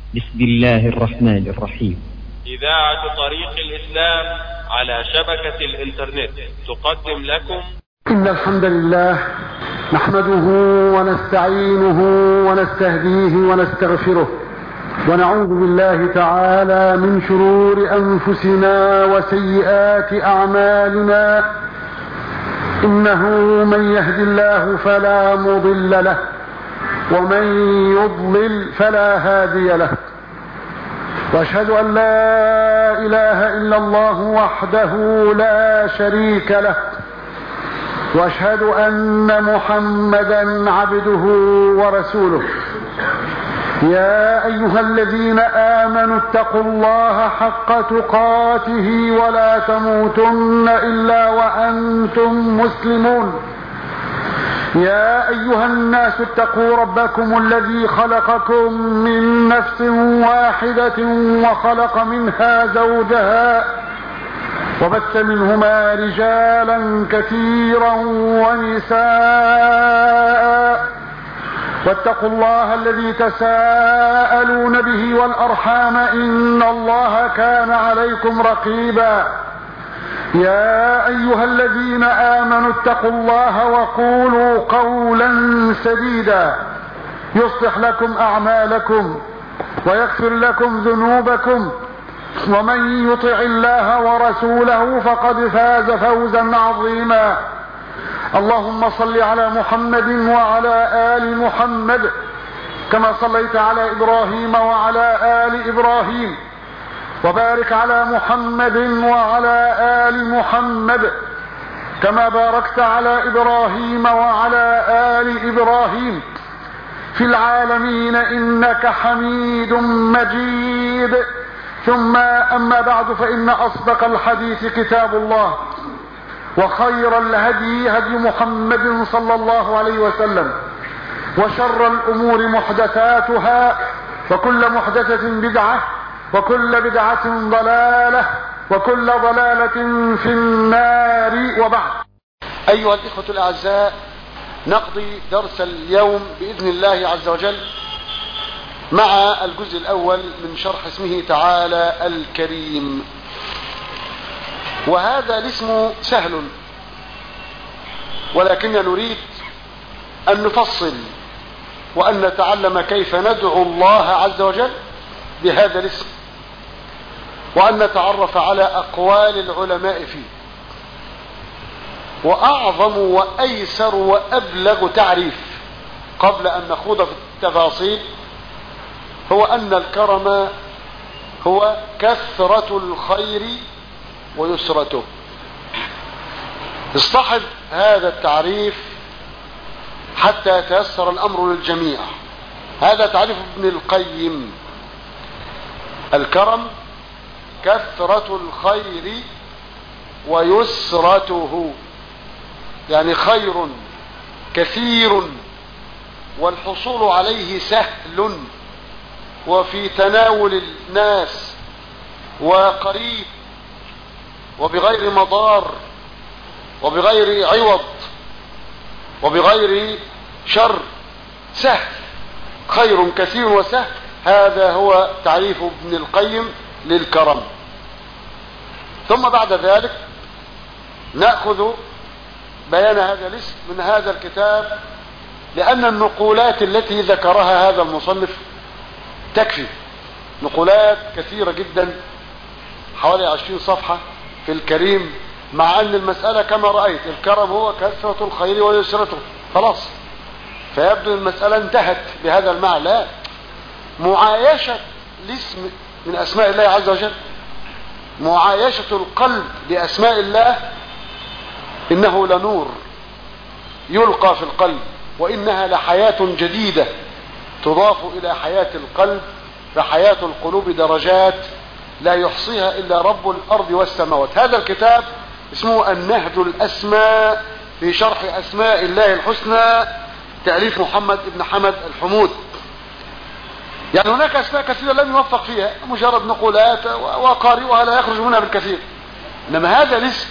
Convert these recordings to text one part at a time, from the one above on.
بسم الله الرحمن الرحيم إذاعة طريق الإسلام على شبكة الإنترنت تقدم لكم إن الحمد لله نحمده ونستعينه ونستهديه ونستغفره ونعوذ بالله تعالى من شرور أنفسنا وسيئات أعمالنا إنه من يهد الله فلا مضل له ومن يضلل فلا هادي له واشهد ان لا اله الا الله وحده لا شريك له واشهد ان محمدا عبده ورسوله يا ايها الذين امنوا اتقوا الله حق تقاته ولا تموتن الا وانتم مسلمون يا ايها الناس اتقوا ربكم الذي خلقكم من نفس واحده وخلق منها زوجها وبث منهما رجالا كثيرا ونساء واتقوا الله الذي تساءلون به والارحام ان الله كان عليكم رقيبا يا ايها الذين امنوا اتقوا الله وقولوا قولا سديدا يصلح لكم اعمالكم ويغفر لكم ذنوبكم ومن يطع الله ورسوله فقد فاز فوزا عظيما اللهم صل على محمد وعلى ال محمد كما صليت على ابراهيم وعلى ال ابراهيم وبارك على محمد وعلى ال محمد كما باركت على ابراهيم وعلى ال ابراهيم في العالمين انك حميد مجيد ثم اما بعد فان اصدق الحديث كتاب الله وخير الهدي هدي محمد صلى الله عليه وسلم وشر الامور محدثاتها وكل محدثه بدعه وكل بدعة ضلالة وكل ضلالة في النار وبعد أيها الإخوة الأعزاء نقضي درس اليوم بإذن الله عز وجل مع الجزء الأول من شرح اسمه تعالى الكريم وهذا الاسم سهل ولكن نريد أن نفصل وأن نتعلم كيف ندعو الله عز وجل بهذا الاسم وأن نتعرف على أقوال العلماء فيه وأعظم وأيسر وأبلغ تعريف قبل أن نخوض في التفاصيل هو أن الكرم هو كثرة الخير ويسرته اصطحب هذا التعريف حتى يتيسر الأمر للجميع هذا تعريف ابن القيم الكرم كثرة الخير ويسرته يعني خير كثير والحصول عليه سهل وفي تناول الناس وقريب وبغير مضار وبغير عوض وبغير شر سهل خير كثير وسهل هذا هو تعريف ابن القيم للكرم ثم بعد ذلك نأخذ بيان هذا الاسم من هذا الكتاب لأن النقولات التي ذكرها هذا المصنف تكفي نقولات كثيرة جدا حوالي عشرين صفحة في الكريم مع أن المسألة كما رأيت الكرم هو كثرة الخير ويسرته خلاص فيبدو المسألة انتهت بهذا المعنى لا معايشة الاسم من أسماء الله عز وجل معايشة القلب بأسماء الله إنه لنور يلقى في القلب وإنها لحياة جديدة تضاف إلى حياة القلب فحياة القلوب درجات لا يحصيها إلا رب الأرض والسماوات هذا الكتاب اسمه النهج الأسماء في شرح أسماء الله الحسنى تأليف محمد بن حمد الحمود يعني هناك أسماء كثيرة لم يوفق فيها مجرد نقولات وقارئها لا يخرج منها بالكثير إنما هذا الاسم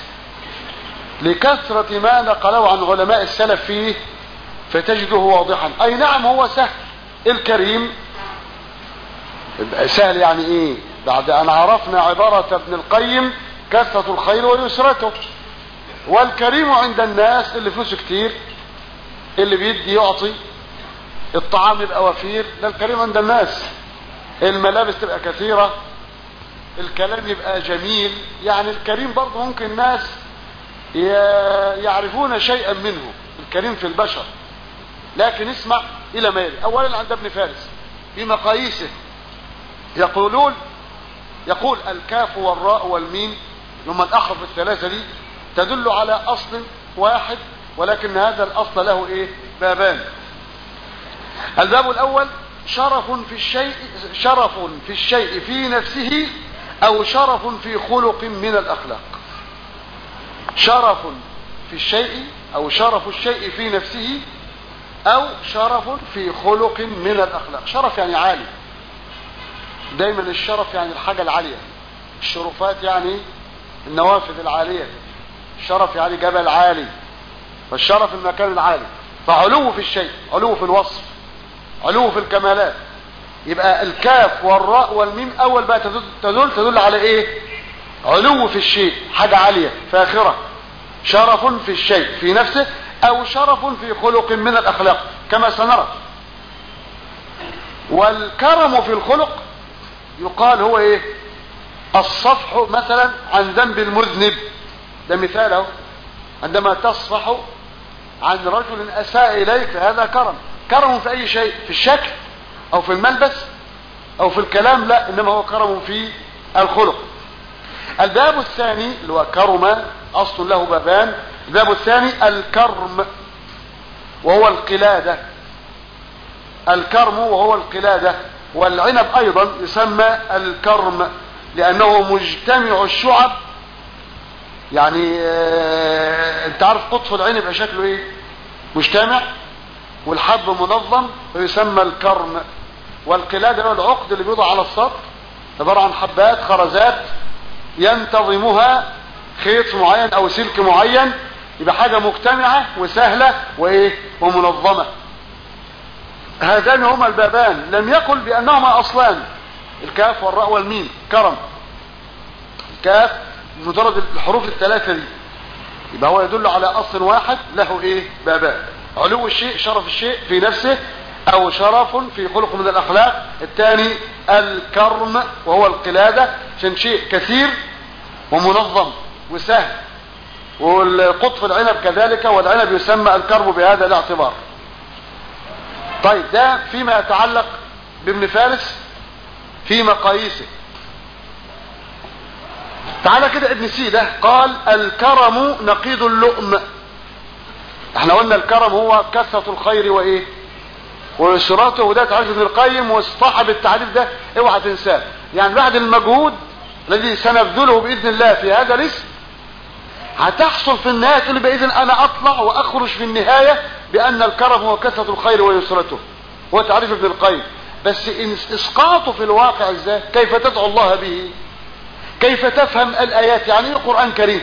لكثرة ما نقلوا عن علماء السلف فيه فتجده واضحا أي نعم هو سهل الكريم يبقى سهل يعني ايه بعد ان عرفنا عبارة ابن القيم كثرة الخير ويسرته والكريم عند الناس اللي فلوسه كتير اللي بيدي يعطي الطعام يبقى وفير ده الكريم عند الناس الملابس تبقى كثيرة الكلام يبقى جميل يعني الكريم برضه ممكن الناس يعرفون شيئا منه الكريم في البشر لكن اسمع الى ما يلي اولا عند ابن فارس في مقاييسه يقولون يقول الكاف والراء والميم هم الاحرف الثلاثه دي تدل على اصل واحد ولكن هذا الاصل له ايه بابان الباب الاول شرف في الشيء شرف في الشيء في نفسه او شرف في خلق من الاخلاق شرف في الشيء او شرف الشيء في نفسه او شرف في خلق من الاخلاق شرف يعني عالي دايما الشرف يعني الحاجة العالية الشرفات يعني النوافذ العالية الشرف يعني جبل عالي فالشرف المكان العالي فعلو في الشيء علو في الوصف علو في الكمالات يبقى الكاف والراء والميم اول بقى تدل تدل, تدل على ايه علو في الشيء حاجة عالية فاخرة شرف في الشيء في نفسه او شرف في خلق من الاخلاق كما سنرى والكرم في الخلق يقال هو ايه الصفح مثلا عن ذنب المذنب ده مثاله عندما تصفح عن رجل اساء اليك فهذا كرم كرم في اي شيء في الشكل او في الملبس او في الكلام لا انما هو كرم في الخلق الباب الثاني اللي هو كرم اصل له بابان الباب الثاني الكرم وهو القلادة الكرم وهو القلادة والعنب ايضا يسمى الكرم لانه مجتمع الشعب يعني اه انت عارف قطف العنب يبقى شكله ايه مجتمع والحب منظم فيسمى الكرم والقلادة هو العقد اللي بيوضع على السطح عبارة عن حبات خرزات ينتظمها خيط معين او سلك معين يبقى حاجة مجتمعة وسهلة وايه ومنظمة هذان هما البابان لم يقل بانهما اصلان الكاف والراء والميم كرم الكاف مجرد الحروف الثلاثة دي يبقى هو يدل على اصل واحد له ايه بابان علو الشيء شرف الشيء في نفسه او شرف في خلق من الاخلاق الثاني الكرم وهو القلادة عشان شيء كثير ومنظم وسهل والقطف العنب كذلك والعنب يسمى الكرم بهذا الاعتبار طيب ده فيما يتعلق بابن فارس في مقاييسه تعالى كده ابن سيدة قال الكرم نقيض اللؤم احنا قلنا الكرم هو كثرة الخير وايه ويسراته وده تعريف ابن القيم وصاحب التعريف ده اوعى تنساه يعني بعد المجهود الذي سنبذله باذن الله في هذا الاسم هتحصل في النهايه تقول باذن انا اطلع واخرج في النهايه بان الكرم هو كثره الخير ويسرته هو تعريف ابن القيم بس إن اسقاطه في الواقع ازاي كيف تدعو الله به كيف تفهم الايات يعني ايه قران كريم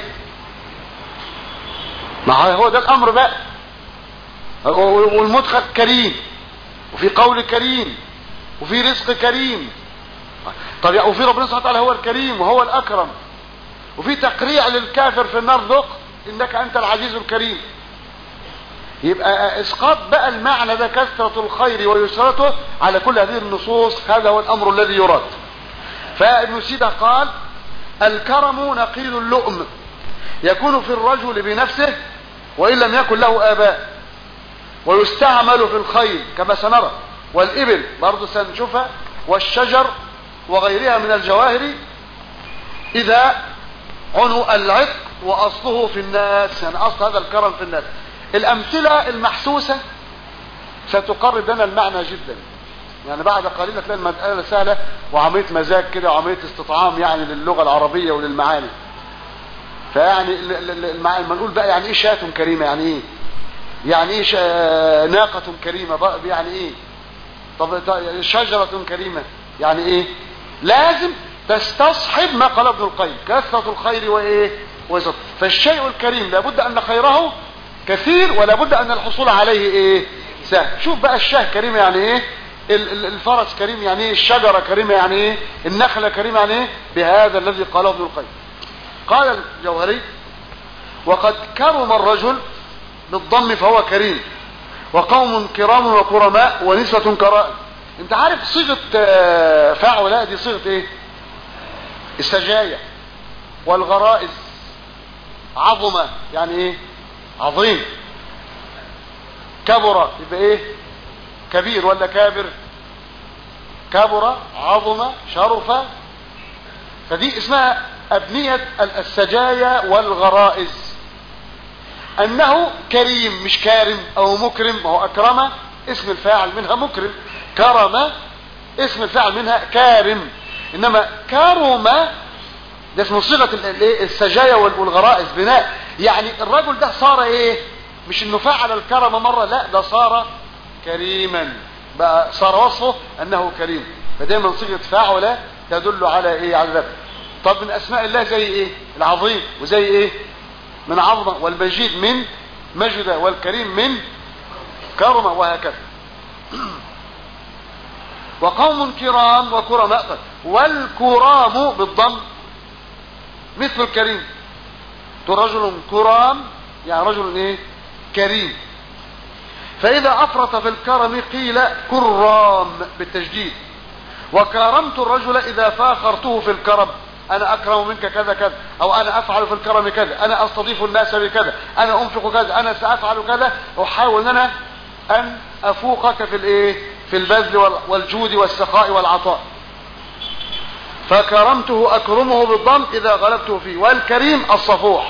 ما هو ده الامر بقى والمدخل كريم وفي قول كريم وفي رزق كريم طب وفي ربنا سبحانه وتعالى هو الكريم وهو الاكرم وفي تقريع للكافر في النار ذق انك انت العزيز الكريم يبقى اسقاط بقى المعنى ده كثرة الخير ويسرته على كل هذه النصوص هذا هو الامر الذي يراد فابن سيدة قال الكرم نقيل اللؤم يكون في الرجل بنفسه وان لم يكن له اباء ويستعمل في الخيل كما سنرى والإبل برضه سنشوفها والشجر وغيرها من الجواهر إذا عنوا العتق وأصله في الناس يعني أصل هذا الكرم في الناس الأمثلة المحسوسة ستقرب لنا المعنى جدا يعني بعد قليل تلاقي المسألة سهلة وعملية مزاج كده وعملية استطعام يعني للغة العربية وللمعاني فيعني لما نقول بقى يعني ايه شاة كريمة يعني ايه يعني ايه ناقة كريمة بقى يعني ايه طب شجرة كريمة يعني ايه لازم تستصحب ما قال ابن القيم كثرة الخير وايه وزر فالشيء الكريم لابد ان خيره كثير ولا بد ان الحصول عليه ايه سهل شوف بقى الشاه كريمة يعني ايه ال- ال- الفرس كريم يعني ايه الشجرة كريمة يعني ايه النخلة كريمة يعني ايه بهذا الذي قاله ابن القيم قال الجوهري وقد كرم الرجل بالضم فهو كريم وقوم كرام وكرماء ونسوة كراء انت عارف صيغة آه، فاعل دي صيغة ايه السجايا والغرائز عظمة يعني ايه عظيم كبر يبقى ايه كبير ولا كابر كبر عظم شرف فدي اسمها ابنية السجايا والغرائز انه كريم مش كارم او مكرم هو اكرم اسم الفاعل منها مكرم كرم اسم الفاعل منها كارم انما كرم ده اسمه صيغه ال- الايه السجايا وال- والغرائز بناء يعني الرجل ده صار ايه مش انه فعل الكرم مره لا ده صار كريما بقى صار وصفه انه كريم فدايما صيغه فاعل تدل على ايه على ذلك طب من اسماء الله زي ايه العظيم وزي ايه من عظمه والمجيد من مجد والكريم من كرم وهكذا وقوم كرام وكرماء والكرام بالضم مثل الكريم تقول رجل كرام يعني رجل ايه كريم فاذا افرط في الكرم قيل كرام بالتجديد وكرمت الرجل اذا فاخرته في الكرم انا اكرم منك كذا كذا او انا افعل في الكرم كذا انا استضيف الناس بكذا انا انفق كذا انا سافعل كذا احاول ان انا ان افوقك في الايه في البذل وال- والجود والسخاء والعطاء فكرمته اكرمه بالضم اذا غلبته فيه والكريم الصفوح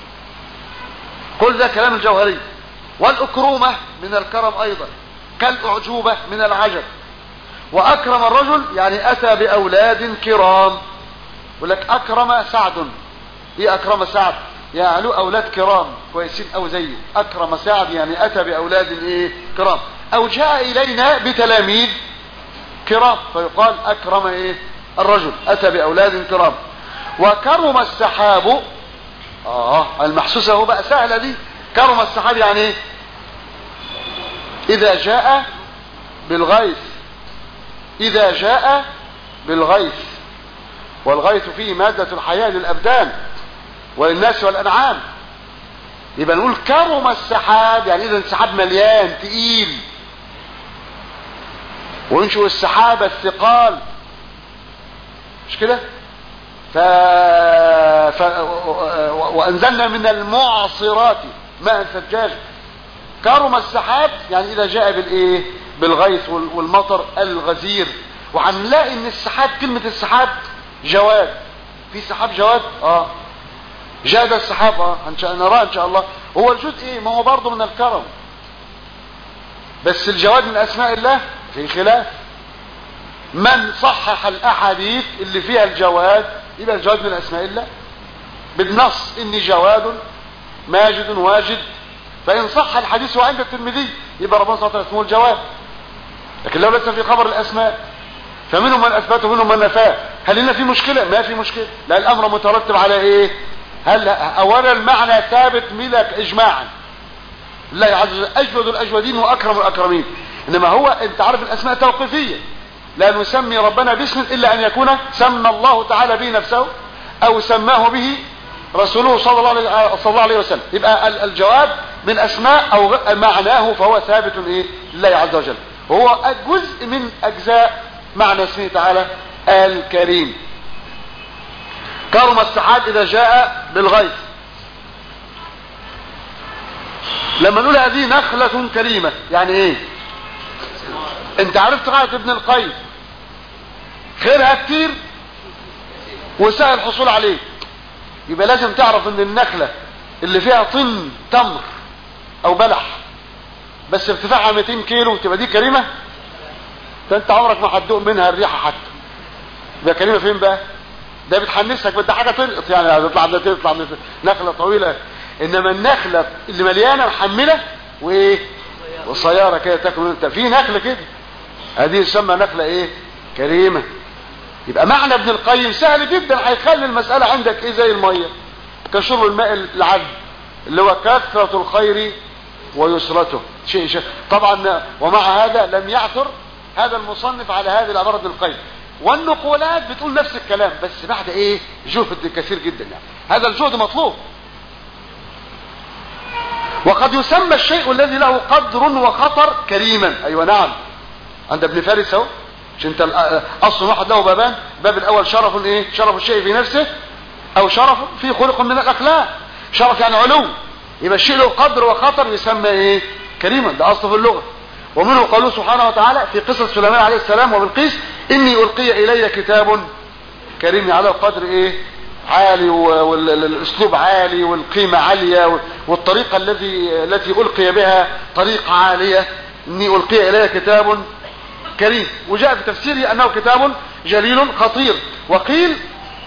كل ده كلام الجوهري والاكرومه من الكرم ايضا كالاعجوبه من العجب واكرم الرجل يعني اتى باولاد كرام يقول لك اكرم سعد ايه اكرم سعد يعني له اولاد كرام كويسين او زيه اكرم سعد يعني اتى باولاد ايه كرام او جاء الينا بتلاميذ كرام فيقال اكرم ايه الرجل اتى باولاد كرام وكرم السحاب اه المحسوسه هو بقى سهله دي كرم السحاب يعني ايه اذا جاء بالغيث اذا جاء بالغيث والغيث فيه مادة الحياة للأبدان وللناس والأنعام يبقى نقول كرم السحاب يعني إذا السحاب مليان تقيل وينشئ السحاب الثقال مش كده ف... ف... وأنزلنا من المعصرات ماء ثجاجا كرم السحاب يعني إذا جاء بالإيه بالغيث وال- والمطر الغزير وهنلاقي ان السحاب كلمة السحاب جواد في سحاب جواد اه جاد السحاب اه ان شاء نراه ان شاء الله هو الجود ايه ما هو برضه من الكرم بس الجواد من اسماء الله في خلاف من صحح الاحاديث اللي فيها الجواد يبقى الجواد من اسماء الله بالنص اني جواد ماجد واجد فان صح الحديث وعند الترمذي يبقى ربنا سبحانه وتعالى اسمه الجواد لكن لو لسه في خبر الاسماء فمنهم من اثبته ومنهم من نفاه هل هنا في مشكله ما في مشكله لا الامر مترتب على ايه هل اولا المعنى ثابت ملك اجماعا الله عز وجل اجود الاجودين واكرم الاكرمين انما هو انت عارف الاسماء توقيفيه لا نسمي ربنا باسم الا ان يكون سمى الله تعالى به نفسه او سماه به رسوله صلى الله عليه صلى الله عليه وسلم يبقى ال- الجواب من اسماء او غ- معناه فهو ثابت ايه لله عز وجل وهو جزء من اجزاء معنى اسمه تعالى الكريم كرم السحاب اذا جاء بالغيث لما نقول هذه نخلة كريمة يعني ايه انت عرفت قاعدة ابن القيم خيرها كتير وسهل الحصول عليه يبقى لازم تعرف ان النخلة اللي فيها طن تمر او بلح بس ارتفاعها 200 كيلو تبقى دي كريمة ده انت عمرك ما هتدوق منها الريحة حتى يبقى كريمة فين بقى ده بتحنسك بدها حاجة تلقط يعني هتطلع ده تطلع من نخلة طويلة انما النخلة اللي مليانة محملة وايه وصيارة كده تاكل انت في نخلة كده هذه تسمى نخلة ايه كريمة يبقى معنى ابن القيم سهل جدا هيخلي المسألة عندك ايه زي المية كشرب الماء العذب اللي هو كثرة الخير ويسرته شيء شيء طبعا ومع هذا لم يعثر هذا المصنف على هذه العبارة ابن القيم والنقولات بتقول نفس الكلام بس بعد ايه جهد كثير جدا يعني هذا الجهد مطلوب وقد يسمى الشيء الذي له قدر وخطر كريما ايوه نعم عند ابن فارس اهو مش انت اصل واحد له بابان باب الاول شرف ايه شرف الشيء في نفسه او شرف في خلق من الاخلاق شرف يعني علو يبقى الشيء له قدر وخطر يسمى ايه كريما ده اصل في اللغه ومنه قوله سبحانه وتعالى في قصة سليمان عليه السلام وبالقيس اني القي الي كتاب كريم على القدر ايه عالي والاسلوب عالي والقيمة عالية والطريقة الذي التي القي بها طريقة عالية اني القي الي كتاب كريم وجاء في تفسيره انه كتاب جليل خطير وقيل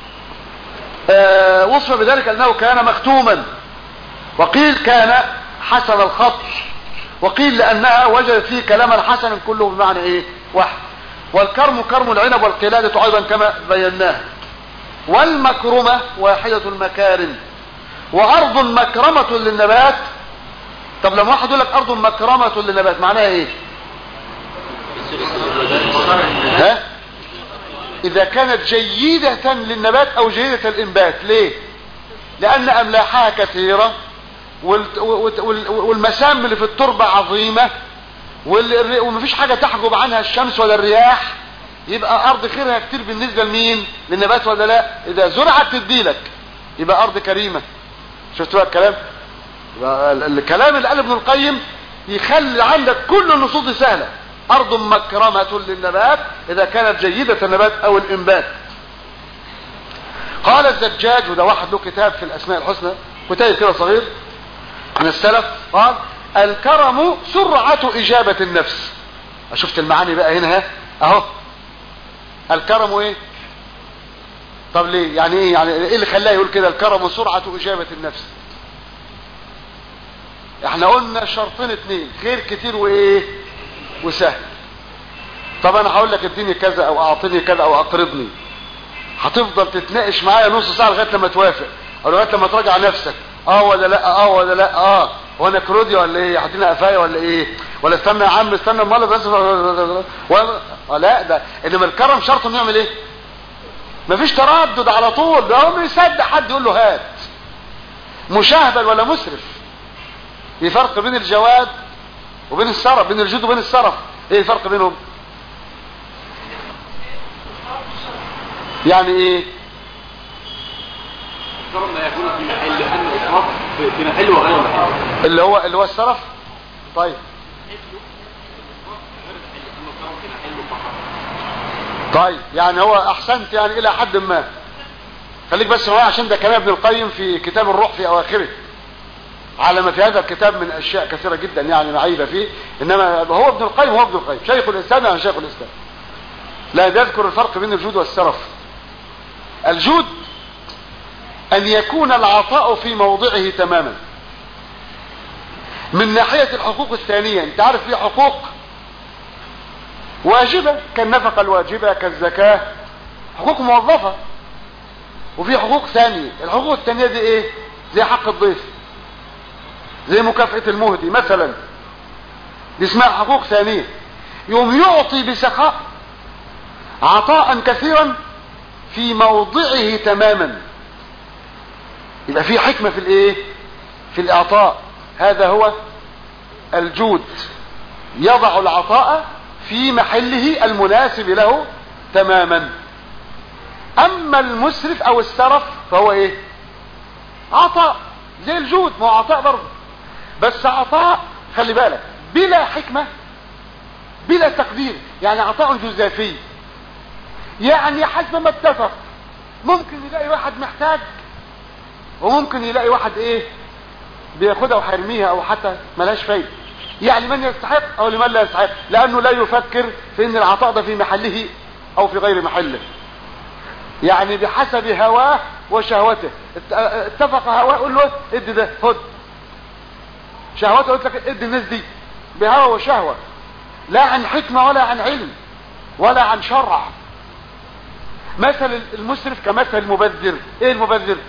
آه وصف بذلك انه كان مختوما وقيل كان حسن الخط وقيل لانها وجدت فيه كلاما حسنا كله بمعنى ايه واحد والكرم كرم العنب والقلادة ايضا كما بيناه والمكرمة واحدة المكارم وارض مكرمة للنبات طب لما واحد يقول لك ارض مكرمة للنبات معناها ايه ها اذا كانت جيدة للنبات او جيدة الانبات ليه لان املاحها كثيرة والمسام اللي في التربة عظيمة ومفيش حاجة تحجب عنها الشمس ولا الرياح يبقى ارض خيرها كتير بالنسبة لمين للنبات ولا لا اذا زرعت تديلك يبقى ارض كريمة شفتوا الكلام الكلام اللي قال ابن القيم يخلي عندك كل النصوص سهلة ارض مكرمة للنبات اذا كانت جيدة النبات او الانبات قال الزجاج وده واحد له كتاب في الاسماء الحسنى كتاب كده صغير عن السلف قال الكرم سرعة اجابة النفس شفت المعاني بقى هنا اهو الكرم ايه طب ليه يعني ايه يعني ايه اللي خلاه يقول كده الكرم سرعة اجابة النفس احنا قلنا شرطين اتنين خير كتير وايه وسهل طب انا هقول لك اديني كذا او اعطيني كذا او اقرضني هتفضل تتناقش معايا نص ساعه لغايه لما توافق او لغايه لما تراجع نفسك اه ولا لا اه ولا لا اه هو انا كرودي ولا ايه هتدينا قفايا ولا ايه ولا استنى يا عم استنى امال بس ولا آه لا ده انما الكرم شرط انه يعمل ايه مفيش تردد على طول ده هو يصدق حد يقول له هات مشاهبل ولا مسرف في فرق بين الجواد وبين السرف بين الجود وبين السرف ايه الفرق بينهم يعني ايه الكرم لا يكون في محل لأن الإسراف في محل وغير محل اللي هو اللي هو السرف طيب طيب يعني هو احسنت يعني الى حد ما خليك بس معايا عشان ده كلام ابن القيم في كتاب الروح في اواخره على ما في هذا الكتاب من اشياء كثيرة جدا يعني معيبة فيه انما هو ابن القيم هو ابن القيم شيخ الاسلام يعني شيخ الاسلام لا يذكر الفرق بين الجود والسرف الجود ان يكون العطاء في موضعه تماما من ناحية الحقوق الثانية انت عارف في حقوق واجبة كالنفقة الواجبة كالزكاة حقوق موظفة وفي حقوق ثانية الحقوق الثانية دي ايه زي حق الضيف زي مكافأة المهدي مثلا دي اسمها حقوق ثانية يوم يعطي بسخاء عطاء كثيرا في موضعه تماما يبقى في حكمة في الايه في الاعطاء هذا هو الجود يضع العطاء في محله المناسب له تماما اما المسرف او السرف فهو ايه عطاء زي الجود ما هو عطاء برضه بس عطاء خلي بالك بلا حكمة بلا تقدير يعني عطاء جزافي يعني حسب ما اتفق ممكن يلاقي واحد محتاج وممكن يلاقي واحد ايه بياخدها وهيرميها او حتى ملهاش فايده يعني من يستحق او لمن لا يستحق لانه لا يفكر في ان العطاء ده في محله او في غير محله يعني بحسب هواه وشهوته اتفق هواه قول له ادي ده خد شهوته قلت لك ادي الناس دي بهوى وشهوة لا عن حكمة ولا عن علم ولا عن شرع مثل المسرف كمثل المبذر ايه المبذر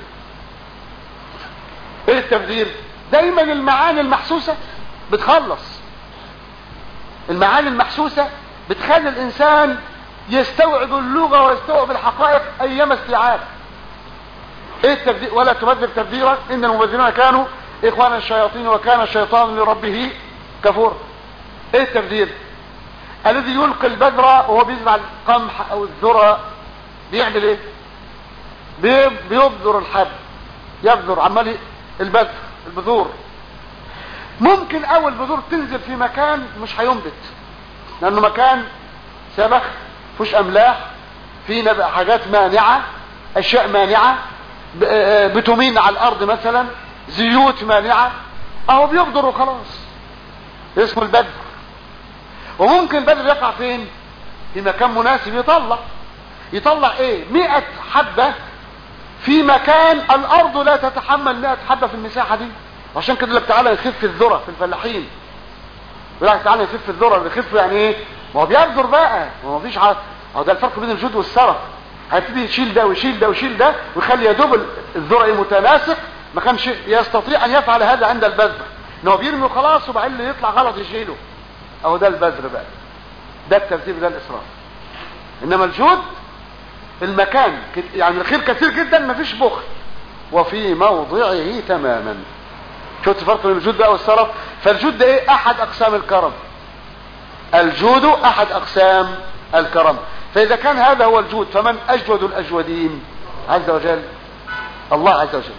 ايه التبذير دايما المعاني المحسوسة بتخلص المعاني المحسوسة بتخلي الانسان يستوعب اللغة ويستوعب الحقائق ايام استيعاب ايه التبذير ولا تبذر تبذيرا ان المبذرين كانوا اخوان الشياطين وكان الشيطان لربه كفورا ايه التبذير الذي يلقي البذرة وهو بيزرع القمح او الذرة بيعمل ايه بي- بيبذر الحب يبذر عمال البذر البذور ممكن اول بذور تنزل في مكان مش هينبت لانه مكان سبخ فيهوش املاح في نب- حاجات مانعة اشياء مانعة ب- آه، بتمين على الارض مثلا زيوت مانعة اهو بيبذر وخلاص اسمه البذر وممكن البذر يقع فين في مكان مناسب يطلع يطلع ايه مئة حبة في مكان الارض لا تتحمل مئة حبة في المساحة دي عشان كده لك تعالى يخف الذرة في الفلاحين يقول لك تعالى يخف الذرة اللي يخف يعني ايه ما هو بيبذر بقى ما هو مفيش ع... هو ده الفرق بين الجود والسرف هيبتدي يشيل ده ويشيل ده ويشيل ده ويخلي يا دوب الذرة ايه متناسق ما كانش يستطيع ان يفعل هذا عند البذر ان هو بيرمي وخلاص وبعدين اللي يطلع غلط يشيله اهو ده البذر بقى ده الترتيب ده الاسراف انما الجود المكان كت- يعني الخير كثير جدا مفيش بخل وفي موضعه تماما شفت فرق بين الجود بقى والسرف فالجود ده ايه احد اقسام الكرم الجود احد اقسام الكرم فاذا كان هذا هو الجود فمن اجود الاجودين عز وجل الله عز وجل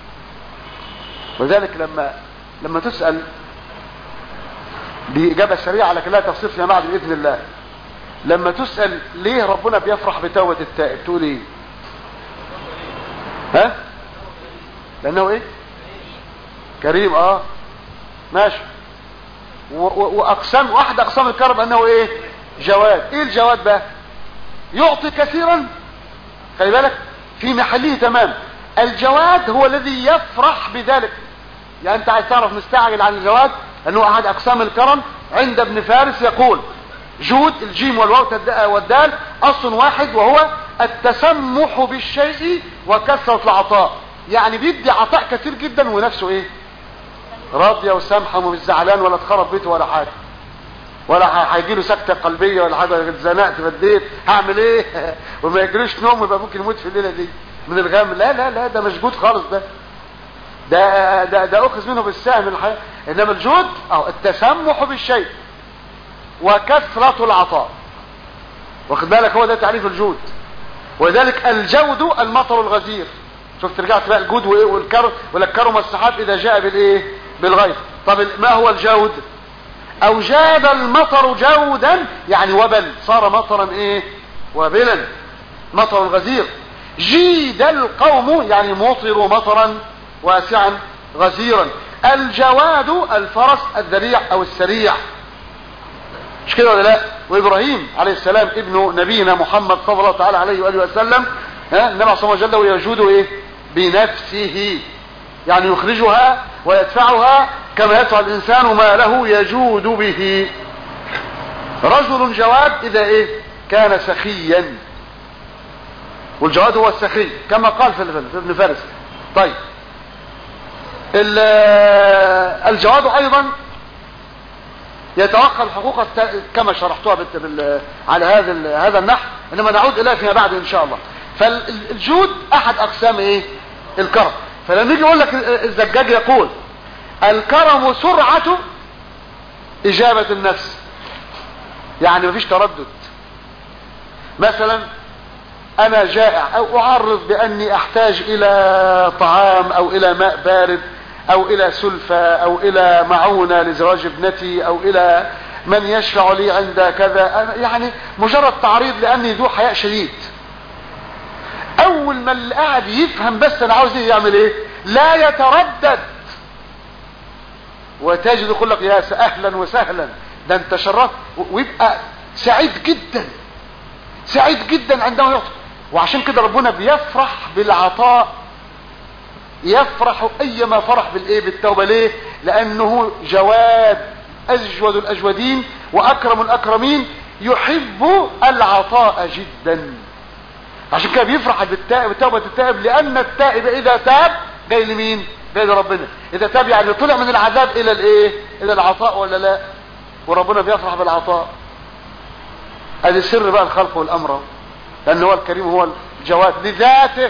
وذلك لما لما تسأل بإجابة سريعة لكن لا تفصيل فيما بعد بإذن الله لما تسأل ليه ربنا بيفرح بتوبة التائب تقول ايه ها لانه ايه كريم اه ماشي و- و- واقسام واحد اقسام الكرم انه ايه جواد ايه الجواد بقى يعطي كثيرا خلي بالك في محله تمام الجواد هو الذي يفرح بذلك يعني انت عايز تعرف مستعجل عن الجواد انه احد اقسام الكرم عند ابن فارس يقول جود الجيم والواو تد- والدال اصل واحد وهو التسمح بالشيء وكثرة العطاء يعني بيدي عطاء كثير جدا ونفسه ايه راضية وسامحة ومش زعلان ولا اتخرب بيته ولا حاجة ولا هيجي له سكتة قلبية ولا حاجة اتزنقت بديت هعمل ايه وما يجريش نوم يبقى ممكن يموت في الليلة دي من الغم لا لا لا ده مش جود خالص ده ده ده ده اخذ منه بالسهم الحياة انما الجود اهو التسمح بالشيء وكثرة العطاء واخد بالك هو ده تعريف الجود ولذلك الجود المطر الغزير شفت رجعت بقى الجود وايه والكرم ولا الكرم والسحاب اذا جاء بالايه بالغيث طب ال- ما هو الجود او جاد المطر جودا يعني وبل صار مطرا ايه وبلا مطر غزير جيد القوم يعني مطروا مطرا واسعا غزيرا الجواد الفرس الذريع او السريع مش كده ولا لا وابراهيم عليه السلام ابن نبينا محمد صلى الله تعالى عليه واله وسلم ها النبي صلى الله عليه وسلم يجود ايه بنفسه يعني يخرجها ويدفعها كما يدفع الانسان ما له يجود به رجل جواد اذا ايه كان سخيا والجواد هو السخي كما قال في في ابن فارس طيب ال- الجواد ايضا يتوقع الحقوق الت- كما شرحتها بال... بال... على هذا ال... هذا النحو انما نعود اليه فيما بعد ان شاء الله فالجود احد اقسام ايه الكرم فلما يجي يقول لك الزجاج يقول الكرم سرعة اجابة النفس يعني مفيش تردد مثلا انا جائع او اعرض باني احتاج الى طعام او الى ماء بارد او الى سلفة او الى معونة لزواج ابنتي او الى من يشفع لي عند كذا أنا يعني مجرد تعريض لاني ذو حياء شديد اول ما اللي قاعد يفهم بس انا عاوز ايه يعمل ايه لا يتردد وتجد يقول لك يا س- اهلا وسهلا ده انت شرفت و- ويبقى سعيد جدا سعيد جدا عندما يعطي وعشان كده ربنا بيفرح بالعطاء يفرح ايما فرح بالايه بالتوبه ليه لانه جواد اجود الاجودين واكرم الاكرمين يحب العطاء جدا عشان كده بيفرح بالتائب بتوبه التائب لان التائب اذا تاب جاي لمين جاي لربنا اذا تاب يعني طلع من العذاب الى الايه الى العطاء ولا لا وربنا بيفرح بالعطاء ادي سر بقى الخلق والامر لان هو الكريم هو الجواد لذاته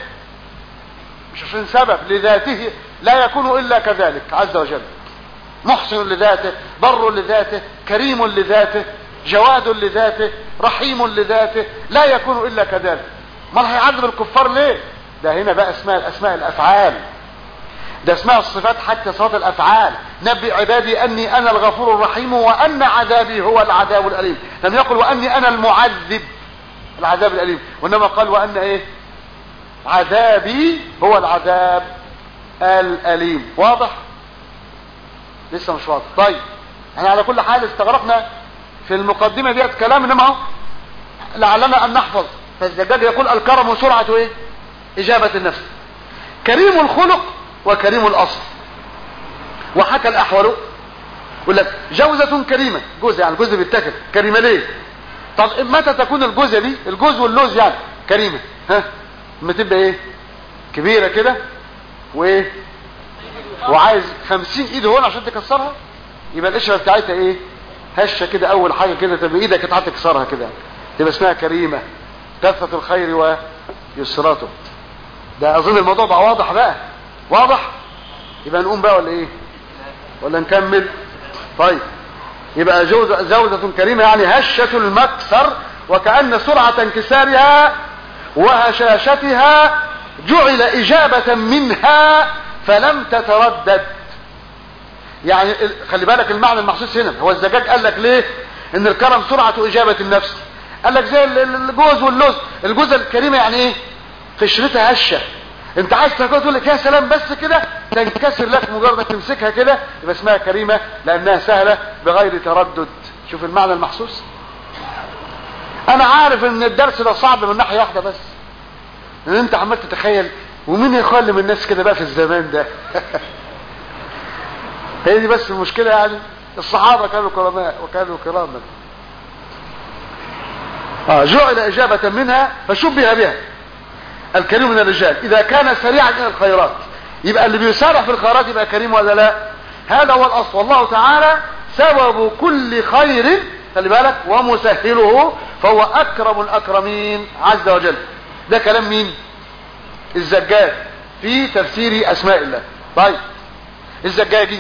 مش عشان سبب لذاته لا يكون الا كذلك عز وجل محسن لذاته بر لذاته كريم لذاته جواد لذاته رحيم لذاته لا يكون الا كذلك ما هيعذب الكفار ليه ده هنا بقى اسماء الاسماء الافعال ده اسماء الصفات حتى صفات الافعال نبي عبادي اني انا الغفور الرحيم وان عذابي هو العذاب الاليم لم يقل واني انا المعذب العذاب الاليم وانما قال وان ايه عذابي هو العذاب الاليم واضح لسه مش واضح طيب احنا على كل حال استغرقنا في المقدمه ديت كلام انما اهو لعلنا ان نحفظ فالزجاج يقول الكرم سرعه ايه اجابه النفس كريم الخلق وكريم الاصل وحكى الاحول يقول لك جوزة كريمة جوز يعني جوز بيتاكل كريمة ليه طب متى تكون الجوزة دي الجوز واللوز يعني كريمة ها اما تبقى ايه كبيرة كده وايه وعايز خمسين ايد هون عشان تكسرها يبقى القشرة بتاعتها ايه هشة كده اول حاجة كده تبقى ايدك قطعة تكسرها كده تبقى اسمها كريمة كثرة الخير ويسراته ده اظن الموضوع بقى واضح بقى واضح يبقى نقوم بقى ولا ايه ولا نكمل طيب يبقى جوزة, زوجة كريمة يعني هشة المكسر وكأن سرعة انكسارها وهشاشتها جعل إجابة منها فلم تتردد يعني خلي بالك المعنى المحسوس هنا هو الزجاج قال لك ليه ان الكرم سرعة اجابة النفس قال لك زي الجوز واللوز الجوزة الكريمة يعني ايه قشرتها هشة انت عايز تاكلها تقول لك يا سلام بس كده تنكسر لك مجرد انك تمسكها كده يبقى اسمها كريمة لانها سهلة بغير تردد شوف المعنى المحسوس انا عارف ان الدرس ده صعب من ناحية واحدة بس ان انت عمال تتخيل ومين يخلم الناس كده بقى في الزمان ده هي دي بس المشكلة يعني الصحابة كانوا كرماء وكانوا كراما آه جعل إجابة منها فشبه بها الكريم من الرجال إذا كان سريعا إلى الخيرات يبقى اللي بيسارع في الخيرات يبقى كريم ولا لا هذا هو الأصل والله تعالى سبب كل خير خلي بالك ومسهله فهو أكرم الأكرمين عز وجل ده كلام مين الزجاج في تفسير أسماء الله طيب الزجاجي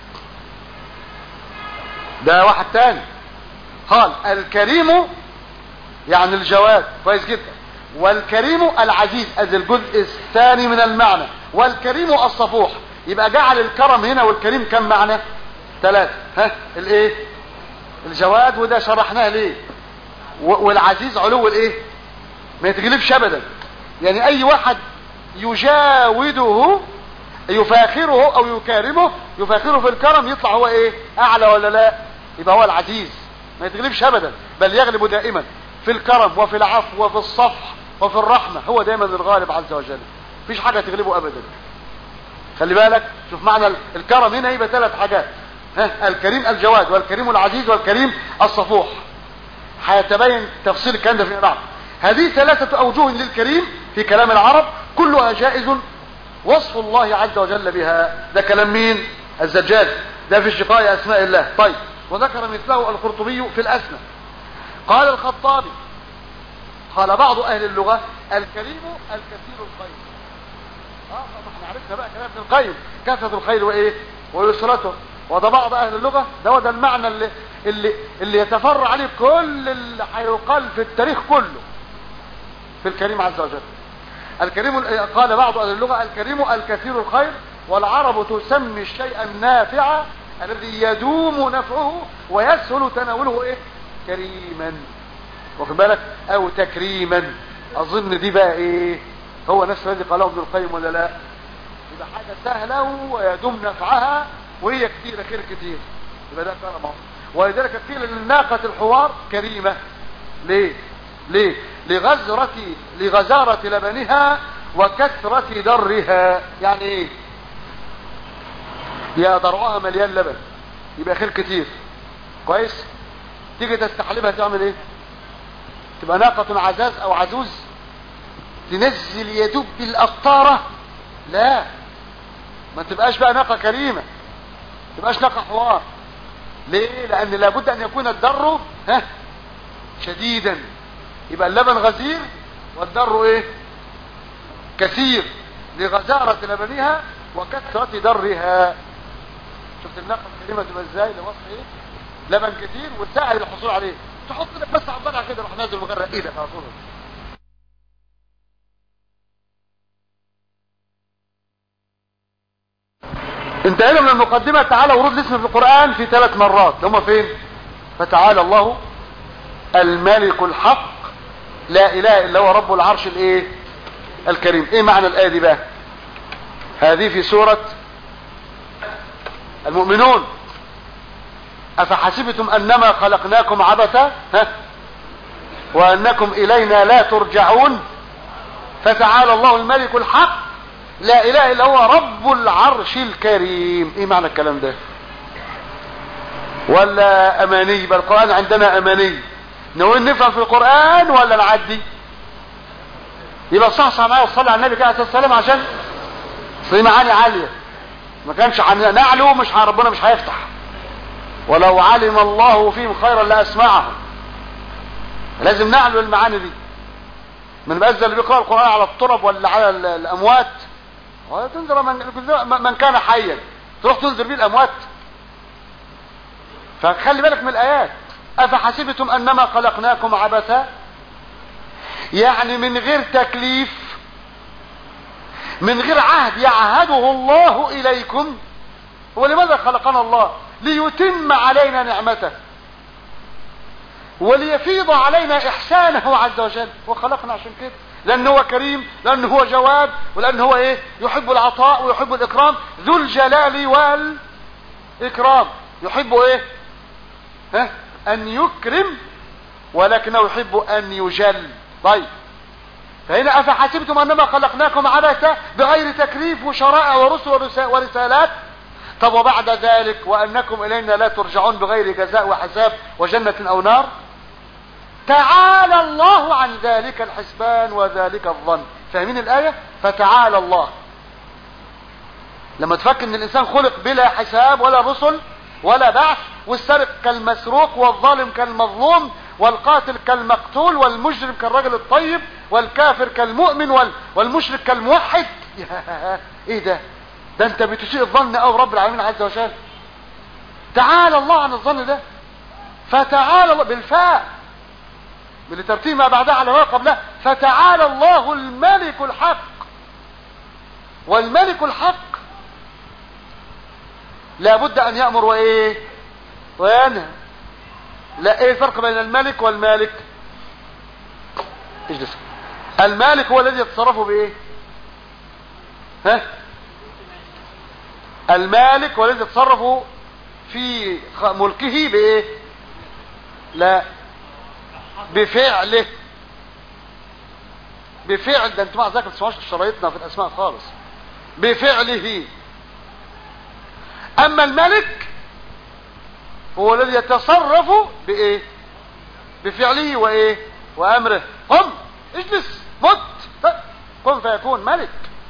ده واحد تاني قال الكريم يعني الجواد كويس جدا والكريم العزيز ادي الجزء الثاني من المعنى والكريم الصفوح يبقى جعل الكرم هنا والكريم كم معنى ثلاثة ها الايه الجواد وده شرحناه ليه والعزيز علو الايه ما يتغلبش ابدا يعني اي واحد يجاوده يفاخره او يكارمه يفاخره في الكرم يطلع هو ايه اعلى ولا لا يبقى هو العزيز ما يتغلبش ابدا بل يغلب دائما في الكرم وفي العفو وفي الصفح وفي الرحمة هو دائما الغالب عز وجل مفيش حاجة تغلبه ابدا خلي بالك شوف معنى الكرم هنا يبقى ثلاث حاجات ها الكريم الجواد والكريم العزيز والكريم الصفوح هيتبين تفصيل الكلام ده في بعض هذه ثلاثة اوجه للكريم في كلام العرب كلها جائز وصف الله عز وجل بها ده كلام مين الزجاج ده في شقاء اسماء الله طيب وذكر مثله القرطبي في الاسمى قال الخطابي قال بعض اهل اللغة الكريم الكثير الخير اه احنا عرفنا بقى كلام ابن القيم كثرة الخير وايه ويسرته وده بعض اهل اللغة ده هو ده المعنى اللي اللي اللي يتفرع عليه كل اللي هيقال في التاريخ كله في الكريم عز وجل الكريم قال بعض اهل اللغة الكريم الكثير الخير والعرب تسمي الشيء النافع الذي يدوم نفعه ويسهل تناوله ايه كريما واخد بالك او تكريما اظن دي بقى ايه هو نفس الذي قاله ابن القيم ولا لا يبقى حاجة سهلة ويدوم نفعها وهي كثيرة خير كثير يبقى ده كرم ولذلك قيل للناقة الحوار كريمة ليه ليه لغزرة لغزارة لبنها وكثرة درها يعني ايه يا ضرعها مليان لبن يبقى خير كتير كويس تيجي تستحلبها تعمل ايه تبقى ناقة عزاز او عزوز تنزل يدب القطارة لا ما تبقاش بقى ناقة كريمة تبقاش ناقة حوار ليه لان لابد ان يكون الدر ها شديدا يبقى اللبن غزير والدر ايه كثير لغزارة لبنها وكثرة درها شفت النقل الكلمة تبقى ازاي لوصف ايه لبن كتير وسهل الحصول عليه تحط لك بس على الضلع كده روح نازل مجرد ايدك على طول انتهينا من المقدمة تعالى ورود الاسم في القرآن في ثلاث مرات هما فين فتعالى الله الملك الحق لا اله الا هو رب العرش الايه الكريم ايه معنى الايه دي بقى هذه في سورة المؤمنون افحسبتم انما خلقناكم عبثا ها وانكم الينا لا ترجعون فتعالى الله الملك الحق لا اله الا هو رب العرش الكريم ايه معنى الكلام ده ولا اماني يبقى القرآن عندنا اماني نقول نفهم في القرآن ولا نعدي يبقى صح صح معايا وصلي على النبي كده عليه الصلاه والسلام عشان في معاني عاليه ما كانش نعلو مش ربنا مش هيفتح ولو علم الله فيهم خيرا لاسمعهم لازم نعلو المعاني دي من بقى اللي بيقرا القران على الترب ولا على الاموات تنذر من, من كان حيا تروح تنذر بيه الاموات فخلي بالك من الايات افحسبتم انما خلقناكم عبثا يعني من غير تكليف من غير عهد يعهده الله اليكم ولماذا خلقنا الله ليتم علينا نعمته وليفيض علينا احسانه عز وجل وخلقنا عشان كده لانه هو كريم لانه هو جواد ولانه هو ايه يحب العطاء ويحب الاكرام ذو الجلال والاكرام يحب ايه ها ان يكرم ولكنه يحب ان يجل طيب فهنا افحسبتم انما خلقناكم عبثا بغير تكليف وشرائع ورسل ورسالات طب وبعد ذلك وانكم الينا لا ترجعون بغير جزاء وحساب وجنة او نار تعالى الله عن ذلك الحسبان وذلك الظن فاهمين الاية فتعالى الله لما تفكر ان الانسان خلق بلا حساب ولا رسل ولا بعث والسرق كالمسروق والظالم كالمظلوم والقاتل كالمقتول والمجرم كالرجل الطيب والكافر كالمؤمن وال... والمشرك كالموحد ايه ده ده انت بتسيء الظن او رب العالمين عز وجل تعالى الله عن الظن ده فتعالى الله بالفاء من ترتيب ما بعدها على ما قبلها فتعالى الله الملك الحق والملك الحق لابد ان يأمر وايه وينهى لا ايه الفرق بين الملك والمالك اجلس المالك هو الذي يتصرف بايه ها المالك هو الذي يتصرف في ملكه بايه لا بفعله بفعل ده انت مع ذلك ما تسمعوش شرايطنا في الاسماء خالص بفعله اما الملك هو الذي يتصرف بايه بفعله وايه وامره قم اجلس مت قم فيكون ملك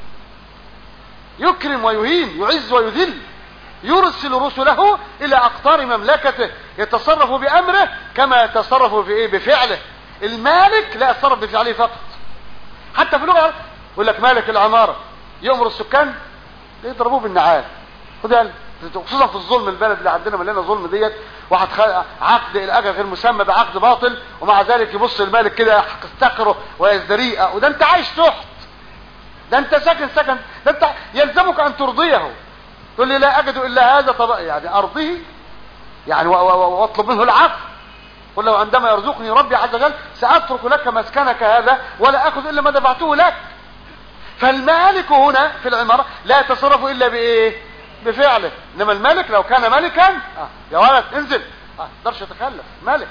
يكرم ويهين يعز ويذل يرسل رسله الى اقطار مملكته يتصرف بامره كما يتصرف في ايه بفعله المالك لا يتصرف بفعله فقط حتى في اللغه يقول لك مالك العماره يامر السكان يضربوه بالنعال خد خصوصا في الظلم البلد اللي عندنا مليانه ظلم ديت واحد عقد الاجر غير مسمى بعقد باطل ومع ذلك يبص المالك كده يستقره ويزدريئه وده انت عايش تحت ده انت ساكن سكن ده انت يلزمك ان ترضيه تقول لي لا اجد الا هذا طب يعني ارضيه يعني واطلب منه العفو قل له عندما يرزقني ربي عز وجل ساترك لك مسكنك هذا ولا اخذ الا ما دفعته لك فالمالك هنا في العمارة لا يتصرف الا بايه بفعله انما الملك لو كان ملكا آه يا ولد انزل آه تقدرش يتخلف ملك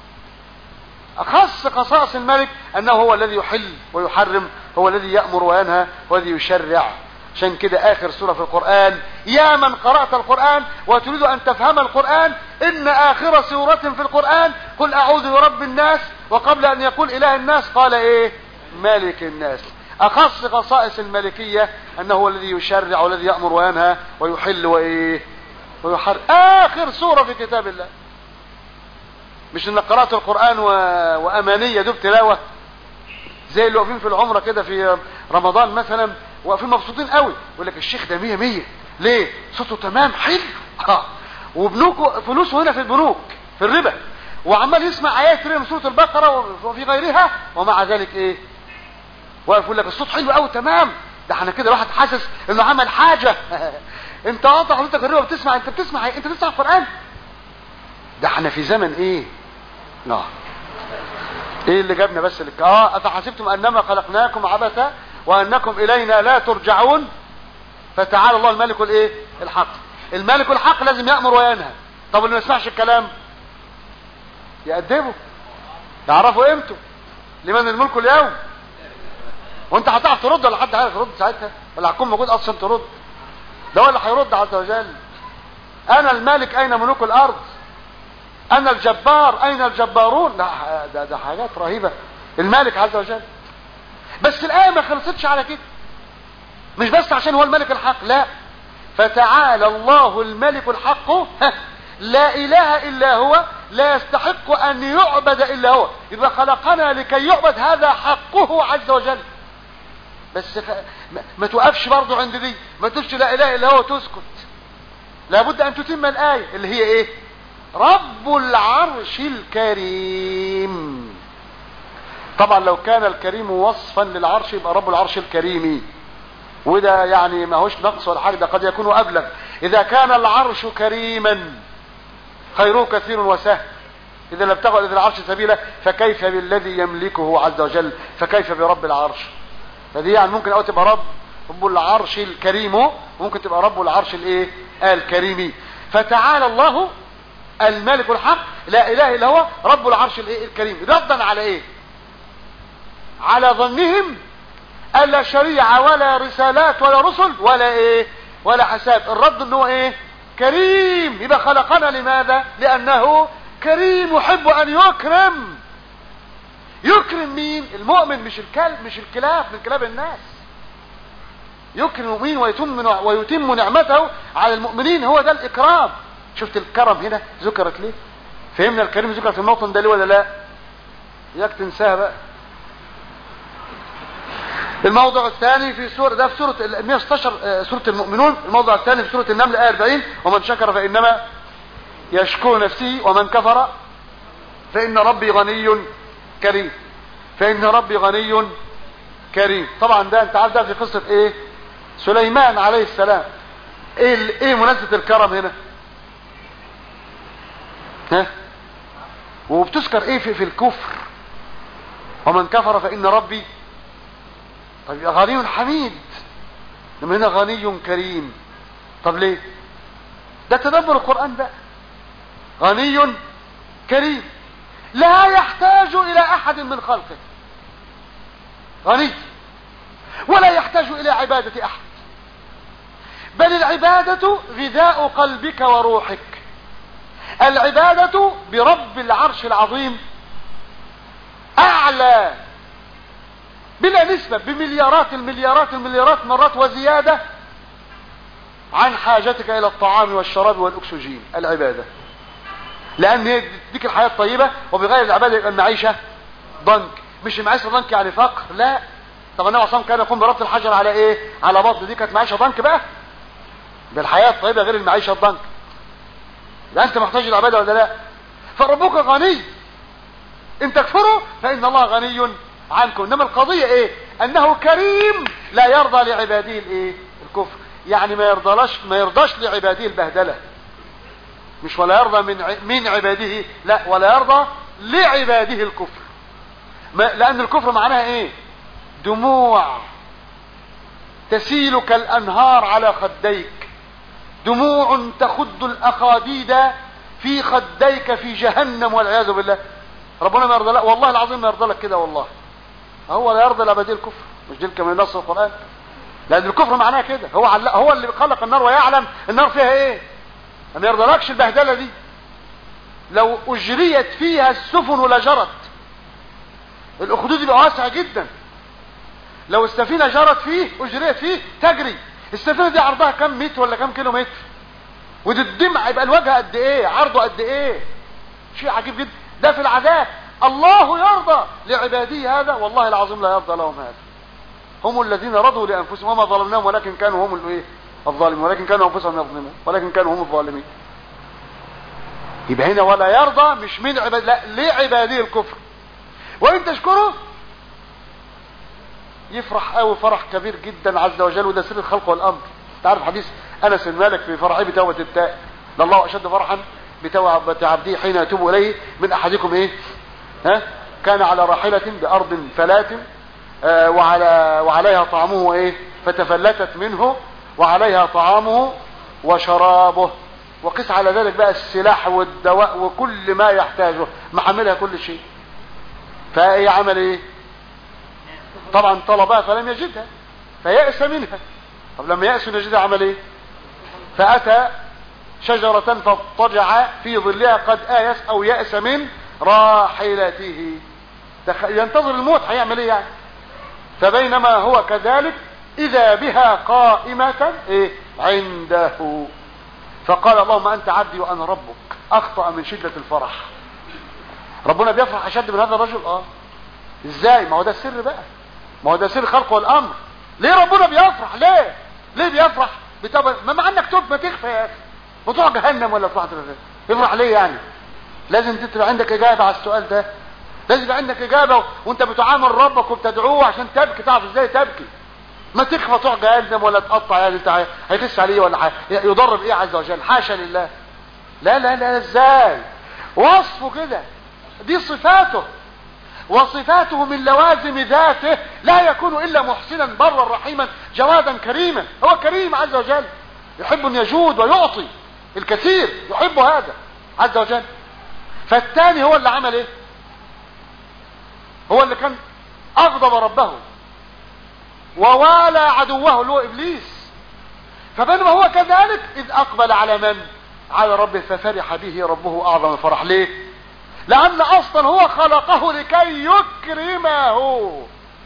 اخص خصائص الملك انه هو الذي يحل ويحرم هو الذي يأمر وينهى والذي يشرع عشان كده اخر سورة في القرآن يا من قرأت القرآن وتريد ان تفهم القرآن ان اخر سورة في القرآن قل اعوذ برب الناس وقبل ان يقول اله الناس قال ايه مالك الناس اخص خصائص الملكية انه هو الذي يشرع والذي يأمر وينهى ويحل وايه ويحر اخر سورة في كتاب الله مش انك قرأت القرآن و... وامانية دوب تلاوة زي اللي واقفين في العمرة كده في رمضان مثلا واقفين مبسوطين قوي يقول لك الشيخ ده مية مية ليه صوته تمام حلو اه وبنوكه فلوسه هنا في البنوك في الربا وعمال يسمع ايات من سوره البقره وفي غيرها ومع ذلك ايه واقف يقول لك الصوت حلو قوي تمام ده احنا كده الواحد حاسس انه عمل حاجه انت قاطع حضرتك الربا بتسمع انت بتسمع ايه انت بتسمع القران ده احنا في زمن ايه اه ايه اللي جابنا بس لك اه افحسبتم انما خلقناكم عبثا وانكم الينا لا ترجعون فتعالى الله الملك الايه الحق الملك الحق لازم يامر وينهى طب اللي ما يسمعش الكلام يأدبه يعرفوا قيمته لمن الملك اليوم وانت هتعرف ترد ولا حد هيعرف يرد ساعتها ولا هتكون موجود اصلا ترد ده هو اللي هيرد عز وجل انا الملك اين ملوك الارض انا الجبار اين الجبارون ده, ده, ده حاجات رهيبة الملك عز وجل بس الايه ما خلصتش على كده مش بس عشان هو الملك الحق لا فتعالى الله الملك الحق لا اله الا هو لا يستحق ان يعبد الا هو يبقى خلقنا لكي يعبد هذا حقه عز وجل بس ف... ما, ما توقفش برضه عند دي ما تقولش لا اله الا هو تسكت لابد ان تتم الايه اللي هي ايه رب العرش الكريم طبعا لو كان الكريم وصفا للعرش يبقى رب العرش الكريم وده يعني ما هوش نقص ولا حاجه ده قد يكون ابلغ اذا كان العرش كريما خيره كثير وسهل اذا لم تغل الى العرش سبيلا فكيف بالذي يملكه عز وجل فكيف برب العرش فدي يعني ممكن او تبقى رب رب العرش الكريم وممكن تبقى رب العرش الايه الكريم فتعالى الله الملك الحق لا اله الا هو رب العرش الايه الكريم ردا على ايه على ظنهم الا شريعه ولا رسالات ولا رسل ولا ايه ولا حساب الرد ان هو ايه كريم يبقى خلقنا لماذا لانه كريم يحب ان يكرم يكرم مين المؤمن مش الكلب مش الكلاب من كلاب الناس يكرم مين ويتم ويتم نعمته على المؤمنين هو ده الاكرام شفت الكرم هنا ذكرت ليه فهمنا الكريم ذكر في الموطن ده ليه ولا لا ياك تنساها بقى الموضع الثاني في سورة ده في سورة ال 116 سورة المؤمنون الموضع الثاني في سورة النمل آية 40 ومن شكر فإنما يشكر نفسه ومن كفر فإن ربي غني كريم فإن ربي غني كريم طبعا ده انت عارف ده في قصة ايه سليمان عليه السلام ايه ايه مناسبة الكرم هنا ها وبتذكر ايه في, في الكفر ومن كفر فإن ربي طب يبقى غني حميد لما هنا غني كريم طب ليه ده تدبر القرآن بقى غني كريم لا يحتاج الى احد من خلقه غني ولا يحتاج الى عبادة احد بل العبادة غذاء قلبك وروحك العبادة برب العرش العظيم اعلى بلا نسبة بمليارات المليارات المليارات مرات وزيادة عن حاجتك الى الطعام والشراب والاكسجين العبادة لان هي تديك الحياة الطيبة وبغير العبادة يبقى المعيشة ضنك مش المعيشة ضنك يعني فقر لا طب النبي صلى كان يقوم بربط الحجر على ايه على بطن دي كانت معيشة ضنك بقى بالحياة الطيبة غير المعيشة الضنك لا انت محتاج العبادة ولا لا فربك غني ان تكفروا فان الله غني عنكم انما القضية ايه انه كريم لا يرضى لعباده الايه الكفر يعني ما يرضاش ما يرضاش لعباده البهدله مش ولا يرضى من من عباده لا ولا يرضى لعباده الكفر ما لان الكفر معناها ايه دموع تسيل كالانهار على خديك دموع تخد الاخاديد في خديك في جهنم والعياذ بالله ربنا ما يرضى لك والله العظيم ما يرضى لك كده والله هو لا يرضى لعباده الكفر مش دي كمان نص القران لان الكفر معناه كده هو عل... هو اللي خلق النار ويعلم النار فيها ايه ما يرضلكش البهدله دي لو اجريت فيها السفن لجرت الاخدود يبقى واسعه جدا لو السفينه جرت فيه اجريت فيه تجري السفينه دي عرضها كم متر ولا كم كيلو متر ودي الدمع يبقى الوجه قد ايه عرضه قد ايه شيء عجيب جدا ده في العذاب الله يرضى لعباده هذا والله العظيم لا يرضى لهم هذا هم الذين رضوا لانفسهم وما ظلمناهم ولكن كانوا هم الايه الظالمين ولكن كانوا انفسهم يظلمون ولكن كانوا هم الظالمين يبقى هنا ولا يرضى مش من عباد لا لعباده الكفر وان تشكروا يفرح قوي فرح كبير جدا عز وجل وده سر الخلق والامر تعرف حديث انس بن مالك في فرحه بتوبه التائب لله اشد فرحا بتوبه عبده حين يتوب اليه من احدكم ايه ها كان على راحله بارض فلات آه وعلى وعليها طعامه ايه فتفلتت منه وعليها طعامه وشرابه وقس على ذلك بقى السلاح والدواء وكل ما يحتاجه محملها كل شيء فايه عمل ايه طبعا طلبها فلم يجدها فيأس منها طب لما يأس من يجدها عمل ايه فأتى شجرة فاضطجع في ظلها قد آيس او يأس من راحلته ينتظر الموت هيعمل ايه يعني فبينما هو كذلك اذا بها قائمة ايه عنده فقال اللهم انت عبدي وانا ربك اخطأ من شدة الفرح ربنا بيفرح اشد من هذا الرجل اه ازاي ما هو ده السر بقى ما هو ده سر الخلق والامر ليه ربنا بيفرح ليه ليه بيفرح بتبقى ما مع انك توب ما تخفى يا اخي وتروح جهنم ولا تروح يفرح ليه يعني لازم تبقى عندك اجابه على السؤال ده لازم يبقى عندك اجابه وانت بتعامل ربك وبتدعوه عشان تبكي تعرف ازاي تبكي ما تخفى تروح جهنم ولا تقطع يعني انت هيخس عليه ولا يضر بايه عز وجل حاشا لله لا لا لا ازاي وصفه كده دي صفاته وصفاته من لوازم ذاته لا يكون الا محسنا برا رحيما جوادا كريما هو كريم عز وجل يحب ان يجود ويعطي الكثير يحب هذا عز وجل فالثاني هو اللي عمل ايه هو اللي كان اغضب ربه ووالى عدوه اللي هو ابليس فبينما هو كذلك اذ اقبل على من على ربه ففرح به ربه اعظم الفرح ليه لان اصلا هو خلقه لكي يكرمه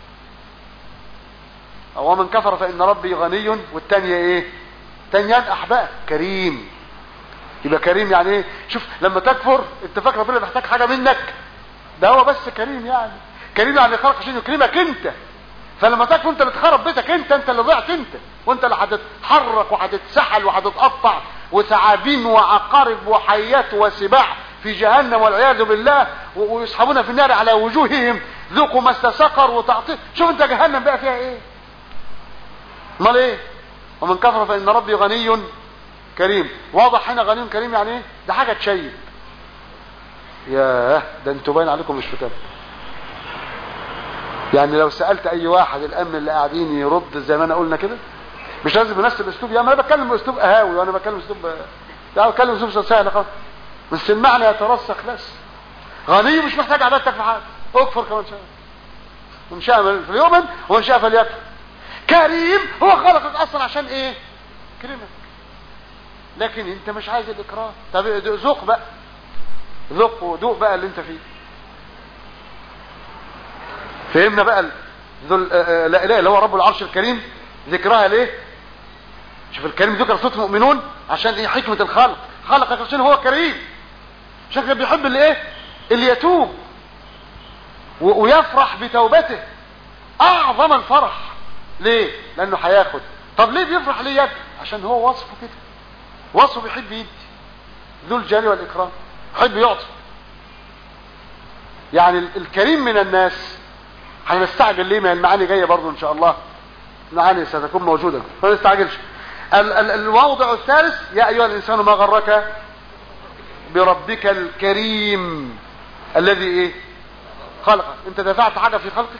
ومن كفر فان ربي غني والتانية ايه تانيان احباء كريم يبقى كريم يعني ايه شوف لما تكفر انت فاكر ربنا محتاج حاجه منك ده هو بس كريم يعني كريم يعني خلق عشان يكرمك انت فلما تكفر انت اللي تخرب بيتك انت انت اللي ضعت انت وانت اللي هتتحرك وهتتسحل وهتتقطع وثعابين وعقارب وحيات وسباع في جهنم والعياذ بالله ويسحبون في النار على وجوههم ذوقوا مس سقر وتعطيل شوف انت جهنم بقى فيها ايه امال ايه ومن كفر فان ربي غني كريم واضح هنا غني كريم يعني ايه ده حاجه تشيب ياه ده انتوا باين عليكم مش فاكر يعني لو سالت اي واحد الامن اللي قاعدين يرد زي ما انا قلنا كده مش لازم بنفس الاسلوب يعني انا بتكلم باسلوب قهاوي وانا بتكلم اسلوب لا بتكلم اسلوب سهل خالص بس المعنى يترسخ بس غني مش محتاج عبادتك في حاجه اكفر كمان شاء وان شاء فليؤمن وان شاء فليكفر كريم هو خلقك اصلا عشان ايه كريمك لكن انت مش عايز الاكرام طب ذوق بقى ذوق ودوق بقى اللي انت فيه فهمنا بقى ذو لا اله اللي هو رب العرش الكريم ذكرها ليه شوف الكريم ذكر صوت المؤمنون عشان ايه حكمه الخلق خلقك عشان هو كريم شكله بيحب اللي ايه اللي يتوب ويفرح بتوبته اعظم الفرح ليه لانه هياخد طب ليه بيفرح ليه يد عشان هو وصفه كده وصفه بيحب يدي ذو الجلال والاكرام يحب يعطي يعني الكريم من الناس هنستعجل ليه ما المعاني جايه برضو ان شاء الله المعاني ستكون موجوده ما نستعجلش ال ال الموضع الثالث يا ايها الانسان ما غرك بربك الكريم الذي ايه خلقك انت دفعت حاجه في خلقك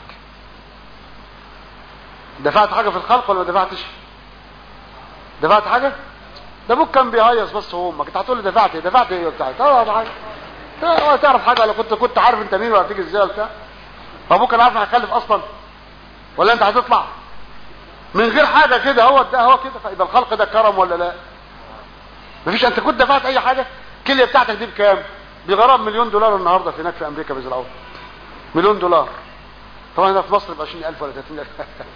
دفعت حاجه في الخلق ولا ما دفعتش دفعت حاجه ده ابوك كان بيهيص بس هو امك انت هتقول لي دفعت ايه دفعت ايه وبتاع تعرف حاجه تعرف حاجه ولا كنت كنت عارف انت مين ولا هتيجي ازاي وبتاع ابوك كان عارف هيخلف اصلا ولا انت هتطلع من غير حاجه كده هو ده هو كده فيبقى الخلق ده كرم ولا لا مفيش انت كنت دفعت اي حاجه الكليه بتاعتك دي بكام بغرام مليون دولار النهارده في هناك في امريكا بيزرعوها مليون دولار طبعا هنا في مصر ب 20000 ولا 30000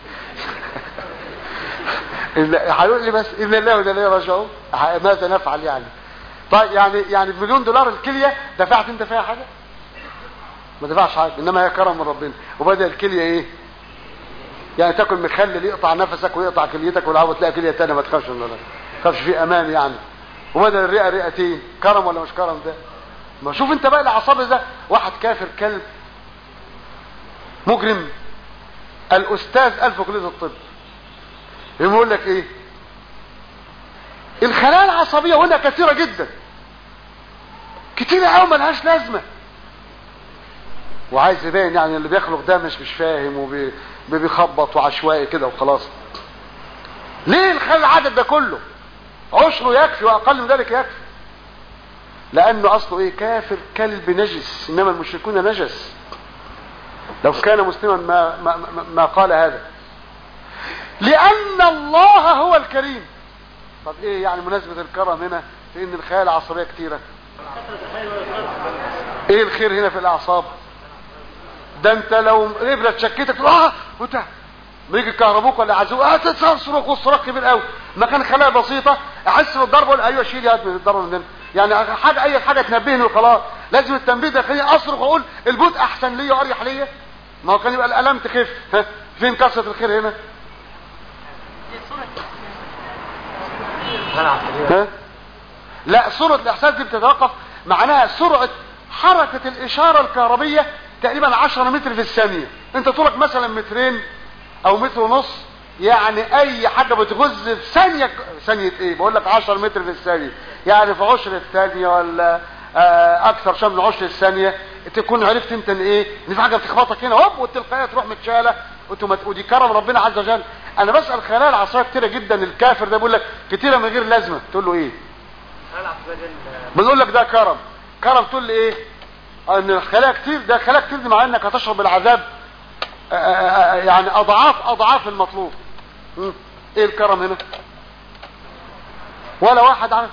هيقول لي بس ان الله ولا لا رجعوا ماذا نفعل يعني طيب يعني يعني بمليون دولار الكليه دفعت انت فيها حاجه ما دفعش حاجه انما هي كرم من ربنا وبدا الكليه ايه يعني تاكل مخلل يقطع نفسك ويقطع كليتك والعوض تلاقي كليه تانية ما تخافش ولا لا ما تخافش في امان يعني وبدل الرئه رئتين كرم ولا مش كرم ده ما شوف انت بقى العصابي ده واحد كافر كلب مجرم الاستاذ الف كليه الطب يقول لك ايه الخلايا العصبيه هنا كثيره جدا كتير قوي ملهاش لازمه وعايز يبين يعني اللي بيخلق ده مش مش فاهم وبيخبط وعشوائي كده وخلاص ليه الخلايا العدد ده كله عشره يكفي واقل من ذلك يكفي لانه اصله ايه كافر كلب نجس انما المشركون نجس لو كان مسلما ما, ما, ما, ما قال هذا لان الله هو الكريم طب ايه يعني مناسبة الكرم هنا في ان الخيال العصبية كتيرة ايه الخير هنا في الاعصاب ده انت لو ابره شكيتك تقول اه وانت بيجي كهربوك ولا عزوك اه تصرخ والصراخ كبير قوي ما كان خلايا بسيطه احس بالضرب ولا ايوه شيل يد من الضرب من هنا يعني حاجه اي حاجه تنبهني وخلاص لازم التنبيه ده يخليني اصرخ واقول البوت احسن ليا واريح ليا ما هو كان يبقى الالم تخف ها فين كثره الخير هنا ها لا سرعه الاحساس دي بتتوقف معناها سرعه حركه الاشاره الكهربيه تقريبا 10 متر في الثانيه انت طولك مثلا مترين او متر ونص يعني اي حاجه بتغز في ثانيه ثانيه ايه بقول لك 10 متر في الثانيه يعني في عشر الثانيه ولا آه اكثر شويه من عشر الثانيه تكون عرفت انت ان ايه ان في حاجه بتخبطك هنا هوب والتلقائيه تروح متشاله ودي كرم ربنا عز وجل انا بسال خلايا العصبيه كتيره جدا الكافر ده بيقول لك كتيره من غير لازمه تقول له ايه بنقول لك ده كرم كرم تقول لي ايه ان الخلايا كتير ده خلايا كتير دي مع انك هتشرب العذاب آآ آآ يعني اضعاف اضعاف المطلوب م. ايه الكرم هنا ولا واحد عارف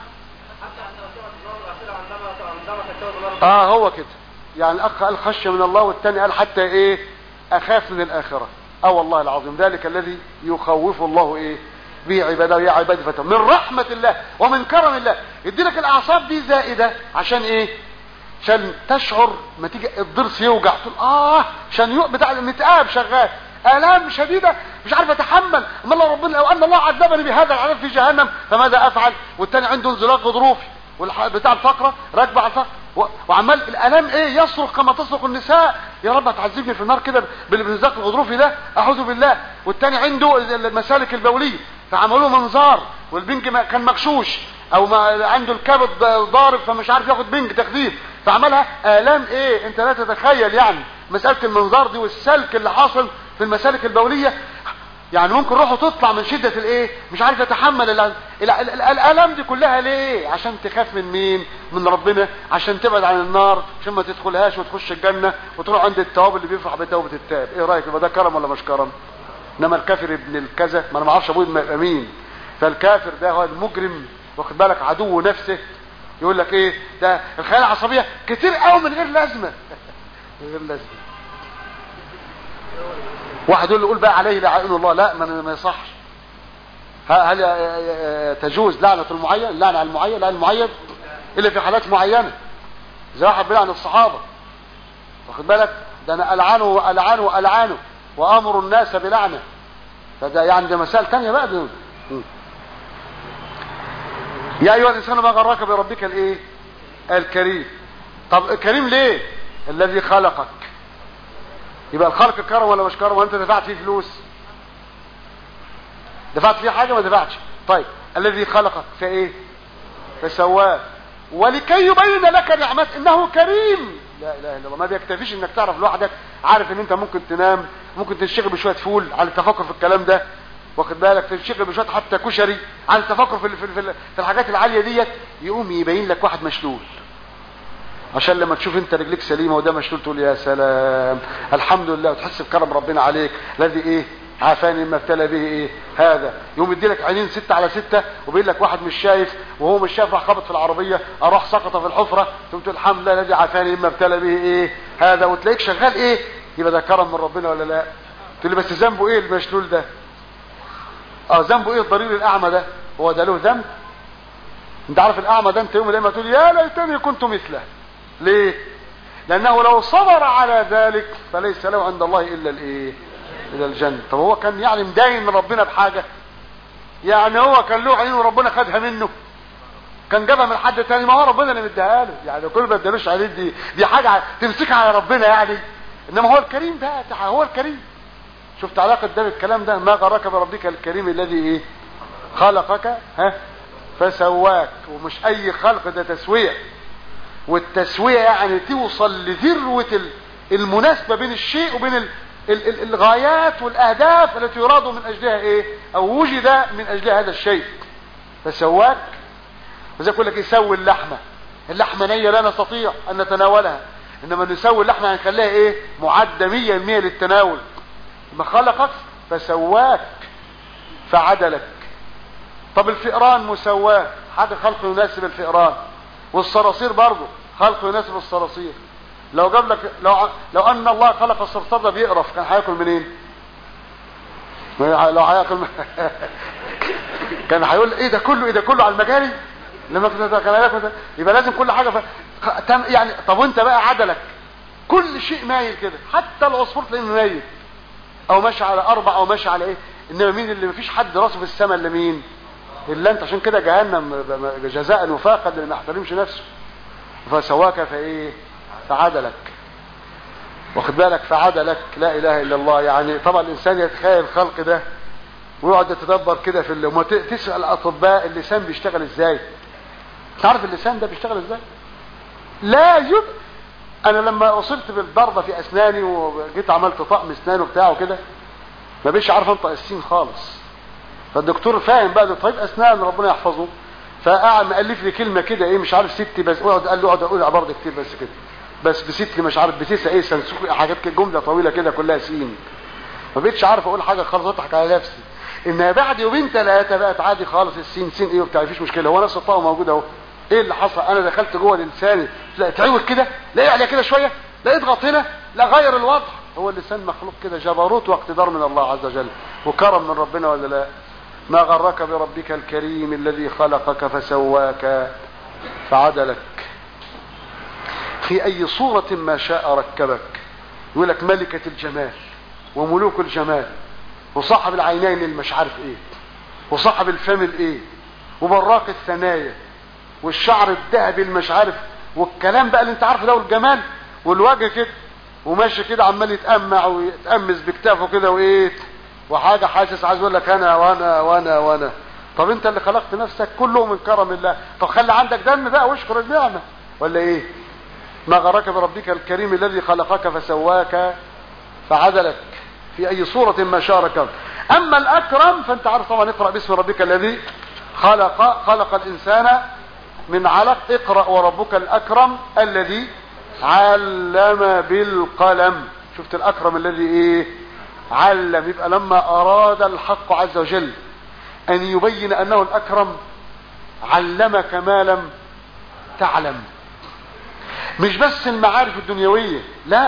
اه هو كده يعني الاخ قال خشيه من الله والثاني قال حتى ايه اخاف من الاخره اه والله العظيم ذلك الذي يخوف الله ايه به عباده يا عبادي فتح من رحمه الله ومن كرم الله يديلك الاعصاب دي زائده عشان ايه عشان تشعر ما تيجي الضرس يوجع تقول اه عشان يوق بتاع المتقاب شغال الام شديده مش عارف اتحمل اما الله ربنا لو ان الله عذبني بهذا العذاب في جهنم فماذا افعل والتاني عنده انزلاق غضروفي بتاع الفقره راكبه على الفقره وعمال الالام ايه يصرخ كما تصرخ النساء يا رب هتعذبني في النار كده بالانزلاق الغضروفي ده اعوذ بالله والتاني عنده المسالك البوليه فعملوا له منظار والبنج كان مغشوش او ما عنده الكبد ضارب فمش عارف ياخد بنج تخدير فعملها الام ايه انت لا تتخيل يعني مساله المنظار دي والسلك اللي حاصل في المسالك البوليه يعني ممكن روحه تطلع من شدة الايه مش عارف يتحمل ال- ال- ال- الالم دي كلها ليه عشان تخاف من مين من ربنا عشان تبعد عن النار عشان ما تدخلهاش وتخش الجنة وتروح عند التواب اللي بيفرح بتوبة التاب ايه رايك يبقى ده كرم ولا مش كرم انما الكافر ابن الكذا ما انا ما اعرفش ابوه يبقى مين فالكافر ده هو المجرم واخد بالك عدو نفسه يقول لك ايه ده الخلايا العصبيه كتير قوي من غير لازمه من غير لازمه واحد يقول له قول بقى عليه لعائن الله لا ما ما يصحش ه- هل ي- ي- تجوز لعنة المعين اللعنة على المعين لا المعين الا في حالات معينة زي واحد بيلعن الصحابة واخد بالك ده انا العنه والعنه والعنه وامر الناس بلعنه فده يعني ده مسائل تانية بقى ده. م. يا ايها الانسان ما غرك بربك الايه الكريم طب كريم ليه الذي خلقك يبقى الخلق كرم ولا مش كرم وانت دفعت فيه فلوس دفعت فيه حاجه ما دفعتش طيب الذي خلقك فايه فسواه ولكي يبين لك نعمات انه كريم لا اله الا الله ما بيكتفيش انك تعرف لوحدك عارف ان انت ممكن تنام ممكن تنشغل بشويه فول على التفكر في الكلام ده واخد بالك تنشغل بشويه حتى كشري على التفكر في في, في, في الحاجات العاليه ديت يقوم يبين لك واحد مشلول عشان لما تشوف انت رجليك سليمه وده مشلول تقول يا سلام الحمد لله وتحس بكرم ربنا عليك الذي ايه عافاني مما ابتلى به ايه هذا يوم يدي لك عينين ستة على ستة وبيقول لك واحد مش شايف وهو مش شايف راح خبط في العربية اروح سقط في الحفرة ثم تقول الحمد لله الذي عافاني مما ابتلى به ايه هذا وتلاقيك شغال ايه يبقى ده كرم من ربنا ولا لا تقول لي بس ذنبه ايه المشلول ده اه ذنبه ايه الضرير الاعمى ده هو ده له ذنب انت عارف الاعمى ده انت يوم لما تقول يا ليتني كنت مثله ليه لانه لو صبر على ذلك فليس له عند الله الا الايه الا الجنه طب هو كان يعني مداين من ربنا بحاجه يعني هو كان له عين وربنا خدها منه كان جابها من حد تاني ما هو ربنا اللي مديها له يعني كل ما ادالوش عليه دي دي حاجه تمسكها على ربنا يعني انما هو الكريم ده هو الكريم شفت علاقه ده بالكلام ده ما غرك بربك الكريم الذي ايه خلقك ها فسواك ومش اي خلق ده تسويه والتسويه يعني توصل لذروه ال- المناسبه بين الشيء وبين ال- ال- ال- الغايات والاهداف التي يراد من اجلها ايه او وجد من اجلها هذا الشيء فسواك وزي يقول لك يسوي اللحمه اللحمه نيه لا نستطيع ان نتناولها انما نسوي اللحمه هنخليها ايه معده 100% للتناول ما خلقك فسواك فعدلك طب الفئران مسواه حاجه خلق يناسب الفئران والصراصير برضه خلق يناسب الصراصير لو جاب لك لو لو ان الله خلق الصرصار ده بيقرف كان هياكل منين؟ ما لو هياكل من... كان هيقول ايه ده كله ايه ده كله على المجاري لما كنت كان هياكل يبقى لازم كل حاجه ف... تم- يعني طب وانت بقى عدلك كل شيء مايل كده حتى العصفور تلاقيه مايل او ماشي على اربع او ماشي على ايه انما مين اللي مفيش حد راسه في السماء الا مين الا انت عشان كده جهنم جزاء وفاقا اللي ما يحترمش نفسه فسواك فايه فعدلك واخد بالك فعدلك لا اله الا الله يعني طبعا الانسان يتخيل الخلق ده ويقعد يتدبر كده في اللي وما ت- تسال الاطباء اللسان بيشتغل ازاي تعرف اللسان ده بيشتغل ازاي لا يب انا لما اصبت بالضربه في اسناني وجيت عملت طقم اسنان وبتاع وكده ما بقيتش عارف انطق السين خالص فالدكتور فاهم بقى ده طيب اسنان ربنا يحفظه فقعد مؤلف لي كلمه كده ايه مش عارف ستي بس اقعد قال له اقعد اقول عباره كتير بس كده بس بستي مش عارف بتسع ايه سنسوق حاجات كده جمله طويله كده كلها سين ما بقتش عارف اقول حاجه خالص اضحك على نفسي انها بعد يومين ثلاثه بقت عادي خالص السين سين ايه وبتاع مفيش مشكله هو نفس الطاقه موجود اهو ايه اللي حصل انا دخلت جوه لساني لا تعوج كده لا عليها كده شويه لا اضغط هنا لا غير الوضع هو اللسان مخلوق كده جبروت واقتدار من الله عز وجل وكرم من ربنا ولا لا ما غرك بربك الكريم الذي خلقك فسواك فعدلك في اي صورة ما شاء ركبك يقول لك ملكة الجمال وملوك الجمال وصاحب العينين اللي مش عارف ايه وصاحب الفم الايه وبراق الثنايا والشعر الذهبي اللي مش عارف والكلام بقى اللي انت عارفه ده والجمال والوجه كده وماشي كده عمال يتأمع ويتأمس بكتافه كده وايه وحاجة حاسس عايز يقول لك انا وانا وانا وانا طب انت اللي خلقت نفسك كله من كرم الله طب خلي عندك دم بقى واشكر النعمة ولا ايه ما غرك بربك الكريم الذي خلقك فسواك فعدلك في اي صورة ما شاء ركب اما الاكرم فانت عارف طبعا اقرأ باسم ربك الذي خلق خلق الانسان من علق اقرأ وربك الاكرم الذي علم بالقلم شفت الاكرم الذي ايه علم يبقى لما اراد الحق عز وجل ان يبين انه الاكرم علمك ما لم تعلم مش بس المعارف الدنيوية لا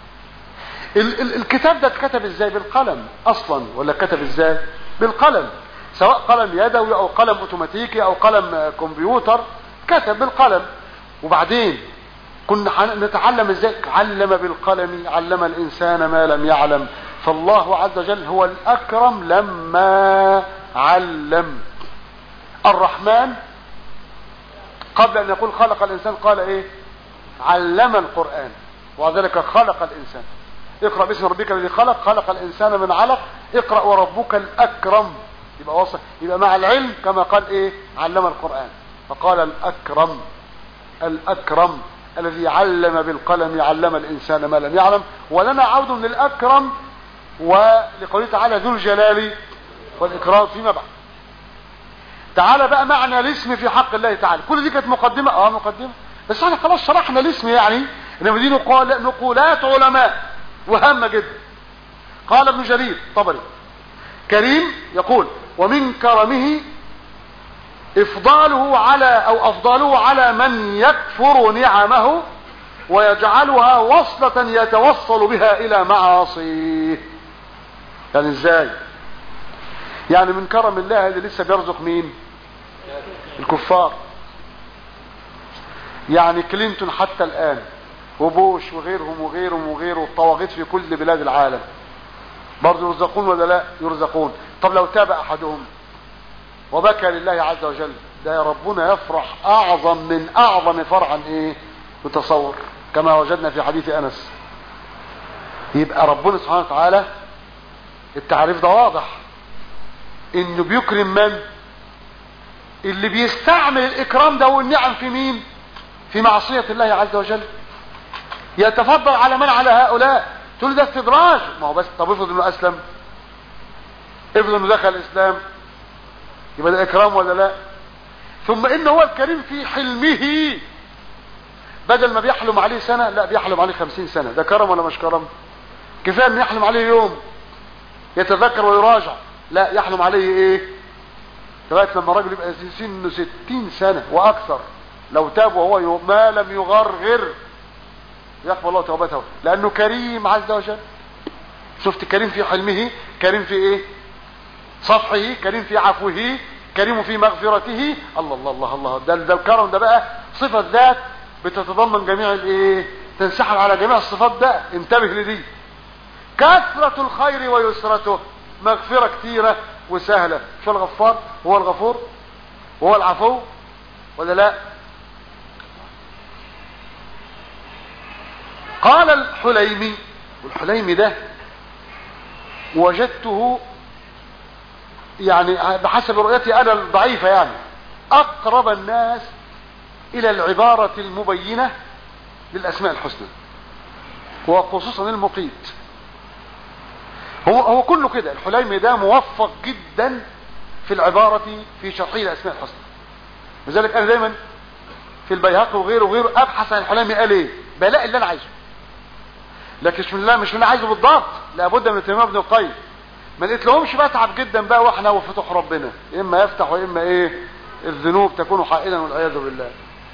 ال ال الكتاب ده اتكتب ازاي بالقلم اصلا ولا كتب ازاي بالقلم سواء قلم يدوي او قلم اوتوماتيكي او قلم كمبيوتر كتب بالقلم وبعدين كنا نتعلم ازاي علم بالقلم علم الانسان ما لم يعلم فالله عز وجل هو الاكرم لما علم الرحمن قبل ان يقول خلق الانسان قال ايه علم القرآن وذلك خلق الانسان اقرأ باسم ربك الذي خلق خلق الانسان من علق اقرأ وربك الاكرم يبقى وصل يبقى مع العلم كما قال ايه علم القرآن فقال الاكرم الاكرم الذي علم بالقلم علم الانسان ما لم يعلم ولنا عود للاكرم ولقوله تعالى ذو الجلال والاكرام فيما بعد تعالى بقى معنى الاسم في حق الله تعالى كل دي كانت مقدمة اه مقدمة بس احنا خلاص شرحنا الاسم يعني انما دي نقول نقولات علماء وهامة جدا قال ابن جرير طبري كريم يقول ومن كرمه افضاله على او افضاله على من يكفر نعمه ويجعلها وصلة يتوصل بها الى معاصيه يعني ازاي يعني من كرم الله اللي لسه بيرزق مين الكفار يعني كلينتون حتى الان وبوش وغيرهم وغيرهم وغيره الطواغيت في كل بلاد العالم برضه يرزقون ولا لا يرزقون طب لو تاب احدهم وبكى لله عز وجل ده يا ربنا يفرح اعظم من اعظم فرحا ايه وتصور كما وجدنا في حديث انس يبقى ربنا سبحانه وتعالى التعريف ده واضح انه بيكرم من اللي بيستعمل الاكرام ده والنعم في مين في معصية الله عز وجل يتفضل على من على هؤلاء تقول ده استدراج ما هو بس طب افرض انه اسلم افرض انه دخل الاسلام يبقى ده اكرام ولا لا ثم ان هو الكريم في حلمه بدل ما بيحلم عليه سنة لا بيحلم عليه خمسين سنة ده كرم ولا مش كرم كفاية ان يحلم عليه يوم يتذكر ويراجع لا يحلم عليه ايه لغايه لما الراجل يبقى سنه ستين سنة واكثر لو تاب وهو يو- ما لم يغرغر يقبل الله توبته لانه كريم عز وجل شفت كريم في حلمه كريم في ايه صفحه كريم في عفوه كريم في مغفرته الله الله الله الله ده, ده الكرم ده بقى صفة ذات بتتضمن جميع الايه تنسحب على جميع الصفات ده انتبه لدي كثرة الخير ويسرته مغفرة كتيرة وسهلة شو الغفار هو الغفور هو العفو ولا لا قال الحليمي والحليمي ده وجدته يعني بحسب رؤيتي انا الضعيفة يعني اقرب الناس الى العبارة المبينة للاسماء الحسنى وخصوصا المقيت هو هو كله كده الحليمي ده موفق جدا في العبارة في شرحه الاسماء الحسنى لذلك انا دايما في البيهقي وغيره وغيره ابحث عن الحليمي قال ايه بلاقي اللي انا عايزه لكن مش من لا مش من اللي عايزه بالضبط لابد من اتمام ابن القيم ما لقيت لهمش بتعب جدا بقى واحنا وفتح ربنا اما يفتح واما ايه الذنوب تكون حائلا والعياذ بالله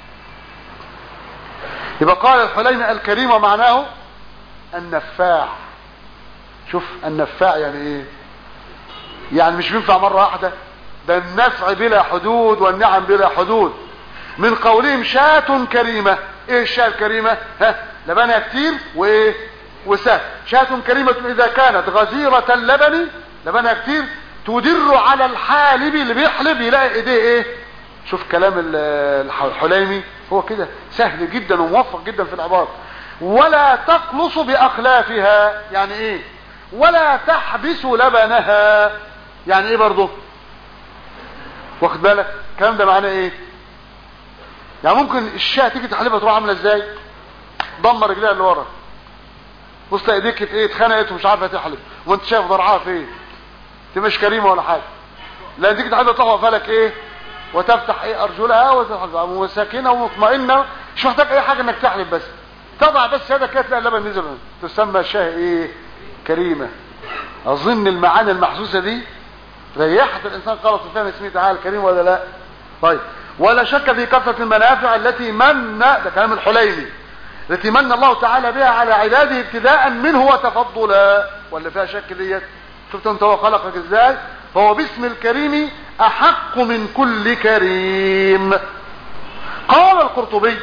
يبقى قال الحليمي الكريم ومعناه النفاع شوف النفاع يعني ايه يعني مش بينفع مرة واحدة ده النفع بلا حدود والنعم بلا حدود من قولهم شاة كريمة ايه الشاة الكريمة ها لبنها كتير وايه وسهل شاة كريمة اذا كانت غزيرة اللبن لبنها كتير تدر على الحالب اللي بيحلب يلاقي ايديه ايه شوف كلام ال- الحليمي هو كده سهل جدا وموفق جدا في العبارة ولا تقلص باخلافها يعني ايه ولا تحبس لبنها يعني ايه برضه واخد بالك الكلام ده معناه ايه يعني ممكن الشاة تيجي تحلبها تروح عامله ازاي ضم رجليها اللي ورا وسط ايديك ايه اتخنقت ومش عارفه تحلب وانت شايف ضرعها في ايه دي مش كريمه ولا حاجه لا تيجي تحلبها تروح واقفه لك ايه وتفتح ايه ارجلها وتحلب وساكنه ومطمئنه مش محتاج اي حاجه انك تحلب بس تضع بس يدك كده تلاقي اللبن نزل تسمى الشاه ايه كريمه اظن المعاني المحسوسه دي ريحت الانسان خلص في فهم اسمه تعالى الكريم ولا لا طيب ولا شك في كثرة المنافع التي من ده كلام الحليمي التي من الله تعالى بها على عباده ابتداء منه وتفضلا ولا فيها شك ديت شفت انت هو خلقك ازاي فهو باسم الكريم احق من كل كريم قال القرطبي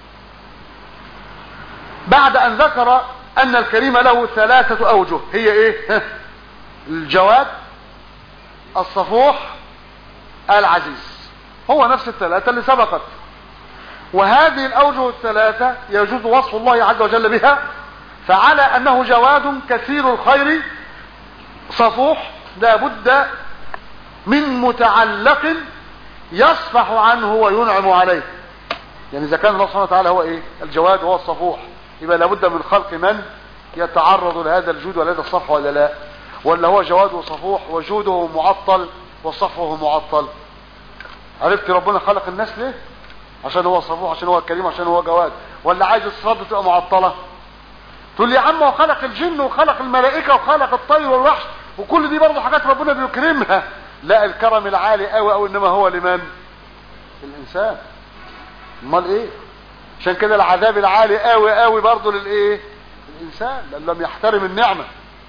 بعد ان ذكر ان الكريم له ثلاثة اوجه هي ايه الجواد الصفوح العزيز هو نفس الثلاثة اللي سبقت وهذه الأوجه الثلاثة يجوز وصف الله عز وجل بها فعلى أنه جواد كثير الخير صفوح لا بد من متعلق يصفح عنه وينعم عليه يعني إذا كان الله سبحانه وتعالى هو إيه الجواد وهو الصفوح يبقى لابد من خلق من يتعرض لهذا الجود ولهذا الصفح ولا لا ولا هو جواد وصفوح وجوده معطل وصفحه معطل عرفت ربنا خلق الناس ليه عشان هو صفوح عشان هو كريم عشان هو جواد ولا عايز الصفات تبقى معطله تقول لي يا عم هو خلق الجن وخلق الملائكه وخلق الطير والوحش وكل دي برضه حاجات ربنا بيكرمها لا الكرم العالي قوي قوي انما هو لمن الانسان امال ايه عشان كده العذاب العالي قوي قوي برضه للايه الانسان لان لم يحترم النعمه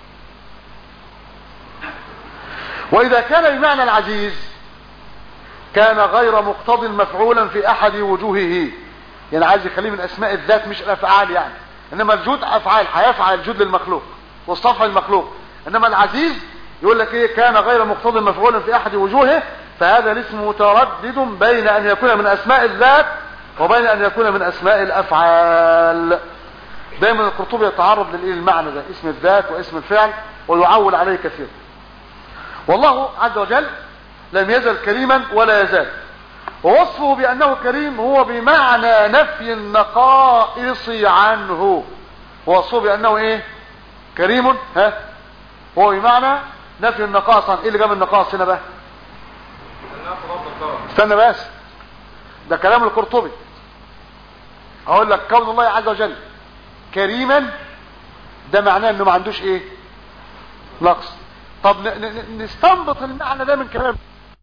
واذا كان بمعنى العزيز كان غير مقتض مفعولا في احد وجوهه يعني عايز يخليه من اسماء الذات مش الافعال يعني انما الجود افعال هيفعل الجود للمخلوق والصفح للمخلوق انما العزيز يقول لك ايه كان غير مقتض مفعول في احد وجوهه فهذا الاسم متردد بين ان يكون من اسماء الذات وبين ان يكون من اسماء الافعال دايما القرطبي يتعرض للمعنى ده اسم الذات واسم الفعل ويعول عليه كثيرا والله عز وجل لم يزل كريما ولا يزال ووصفه بأنه كريم هو بمعنى نفي النقائص عنه ووصفه بأنه ايه كريم ها هو بمعنى نفي النقائص عنه ايه اللي جاب النقائص هنا بقى استنى بس ده كلام القرطبي اقول لك كون الله عز وجل كريما ده معناه انه ما عندوش ايه نقص طب نستنبط المعنى ده من كلام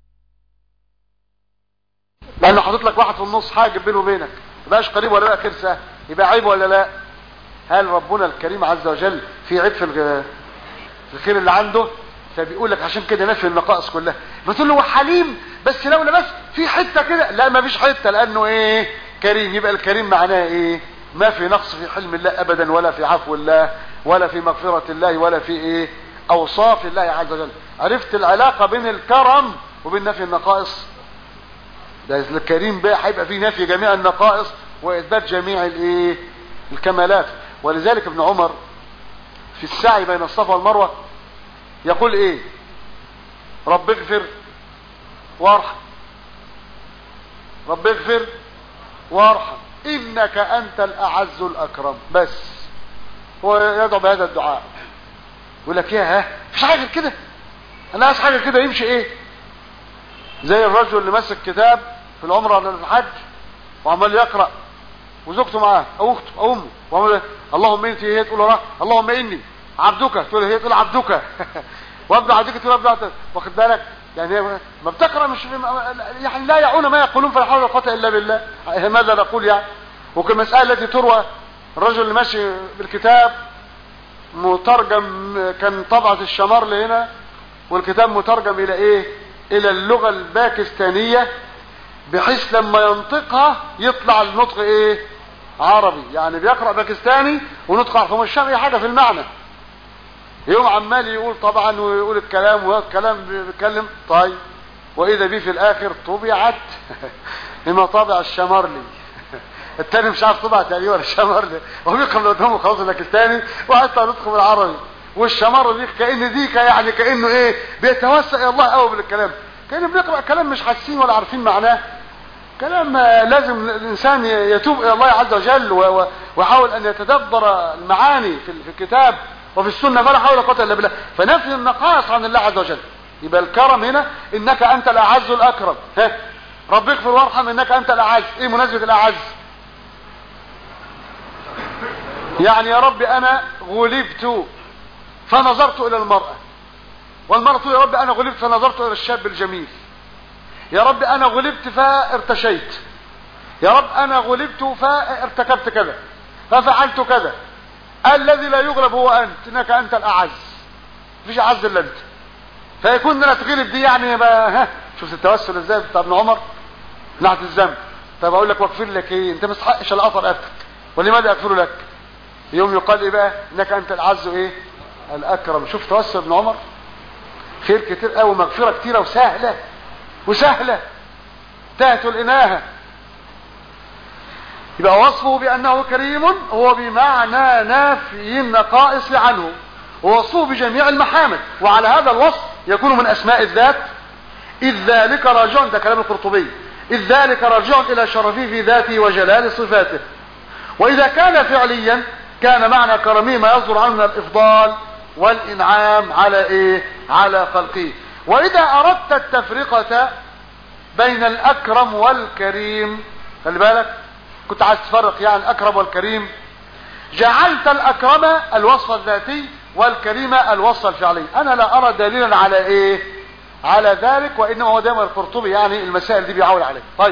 لانه حاطط لك واحد في النص حاجه بينه وبينك يبقاش قريب ولا لا خير سهل يبقى عيب ولا لا هل ربنا الكريم عز وجل في عيب في الغ... في الخير اللي عنده فبيقول لك عشان كده نفي النقائص كلها بتقول له هو حليم بس لولا بس في حته كده لا ما فيش حته لانه ايه كريم يبقى الكريم معناه ايه ما في نقص في حلم الله ابدا ولا في عفو الله ولا في مغفره الله ولا في ايه اوصاف الله عز وجل عرفت العلاقه بين الكرم وبين نفي النقائص ده الكريم بقى هيبقى فيه نفي جميع النقائص واثبات جميع الايه الكمالات ولذلك ابن عمر في السعي بين الصفا والمروه يقول ايه رب اغفر وارحم رب اغفر وارحم انك انت الاعز الاكرم بس هو يدعو بهذا الدعاء يقول لك يا ها مفيش حاجه كده انا عايز حاجه كده يمشي ايه زي الرجل اللي ماسك كتاب في العمره ولا في الحج وعمال يقرا وزوجته معاه او اخته او امه وعمال اللهم انت هي تقول وراه اللهم اني عبدك تقول هي تقول عبدك وابدا عبدك تقول ابدا عبدك واخد بالك يعني ما بتقرا مش يعني لا يعون ما يقولون فلا حول ولا قوه الا بالله ماذا نقول يعني وكالمساله التي تروى الرجل اللي ماشي بالكتاب مترجم كان طبعة الشمارل هنا والكتاب مترجم الى ايه الى اللغة الباكستانية بحيث لما ينطقها يطلع النطق ايه عربي يعني بيقرأ باكستاني ونطق عربي مش شرعي حاجة في المعنى يوم عمال يقول طبعا ويقول الكلام والكلام بيتكلم طيب واذا بيه في الاخر طبعت بما طابع الشمارلي التاني مش عارف طبعت يعني ولا الشمارلي هو بيقرا قدامه خلاص الباكستاني وحتى نطق بالعربي والشمار دي كأن دي يعني كأنه ايه بيتوسع الى الله قوي بالكلام كأنه بيقرأ كلام مش حاسين ولا عارفين معناه كلام لازم الانسان يتوب الى الله عز وجل ويحاول ان يتدبر المعاني في الكتاب وفي السنة فلا حول ولا قوه الا بالله فنفي النقائص عن الله عز وجل يبقى الكرم هنا انك انت الاعز الاكرم ها رب اغفر وارحم انك انت الاعز ايه مناسبه الاعز يعني يا رب انا غلبت فنظرت الى المرأة والمرأة يا رب انا غلبت فنظرت الى الشاب الجميل يا رب انا غلبت فارتشيت يا رب انا غلبت فارتكبت كذا ففعلت كذا الذي لا يغلب هو انت انك انت الاعز مفيش اعز الا انت فيكون انا اتغلب دي يعني بقى ها شفت التوسل ازاي بتاع ابن عمر ناحيه الذنب طب اقول لك واغفر لك ايه انت ما تستحقش الا قطر رقبتك ولماذا اغفر لك يوم يقال ايه بقى انك انت العز ايه الاكرم شوف توسل ابن عمر خير كتير قوي مغفره كتيره وسهله وسهله تهت الاناهه يبقى وصفه بانه كريم هو بمعنى نافي النقائص عنه ووصفه بجميع المحامد وعلى هذا الوصف يكون من اسماء الذات اذ ذلك راجع ده كلام القرطبي اذ ذلك راجع الى شرفه في ذاته وجلال صفاته واذا كان فعليا كان معنى كرمه ما يصدر عنه من الافضال والانعام على ايه على خلقه واذا اردت التفرقة بين الاكرم والكريم خلي بالك كنت عايز تفرق يعني الاكرم والكريم جعلت الاكرم الوصف الذاتي والكريم الوصف الفعلي انا لا ارى دليلا على ايه على ذلك وانما هو دايما القرطبي يعني المسائل دي بيعول عليه طيب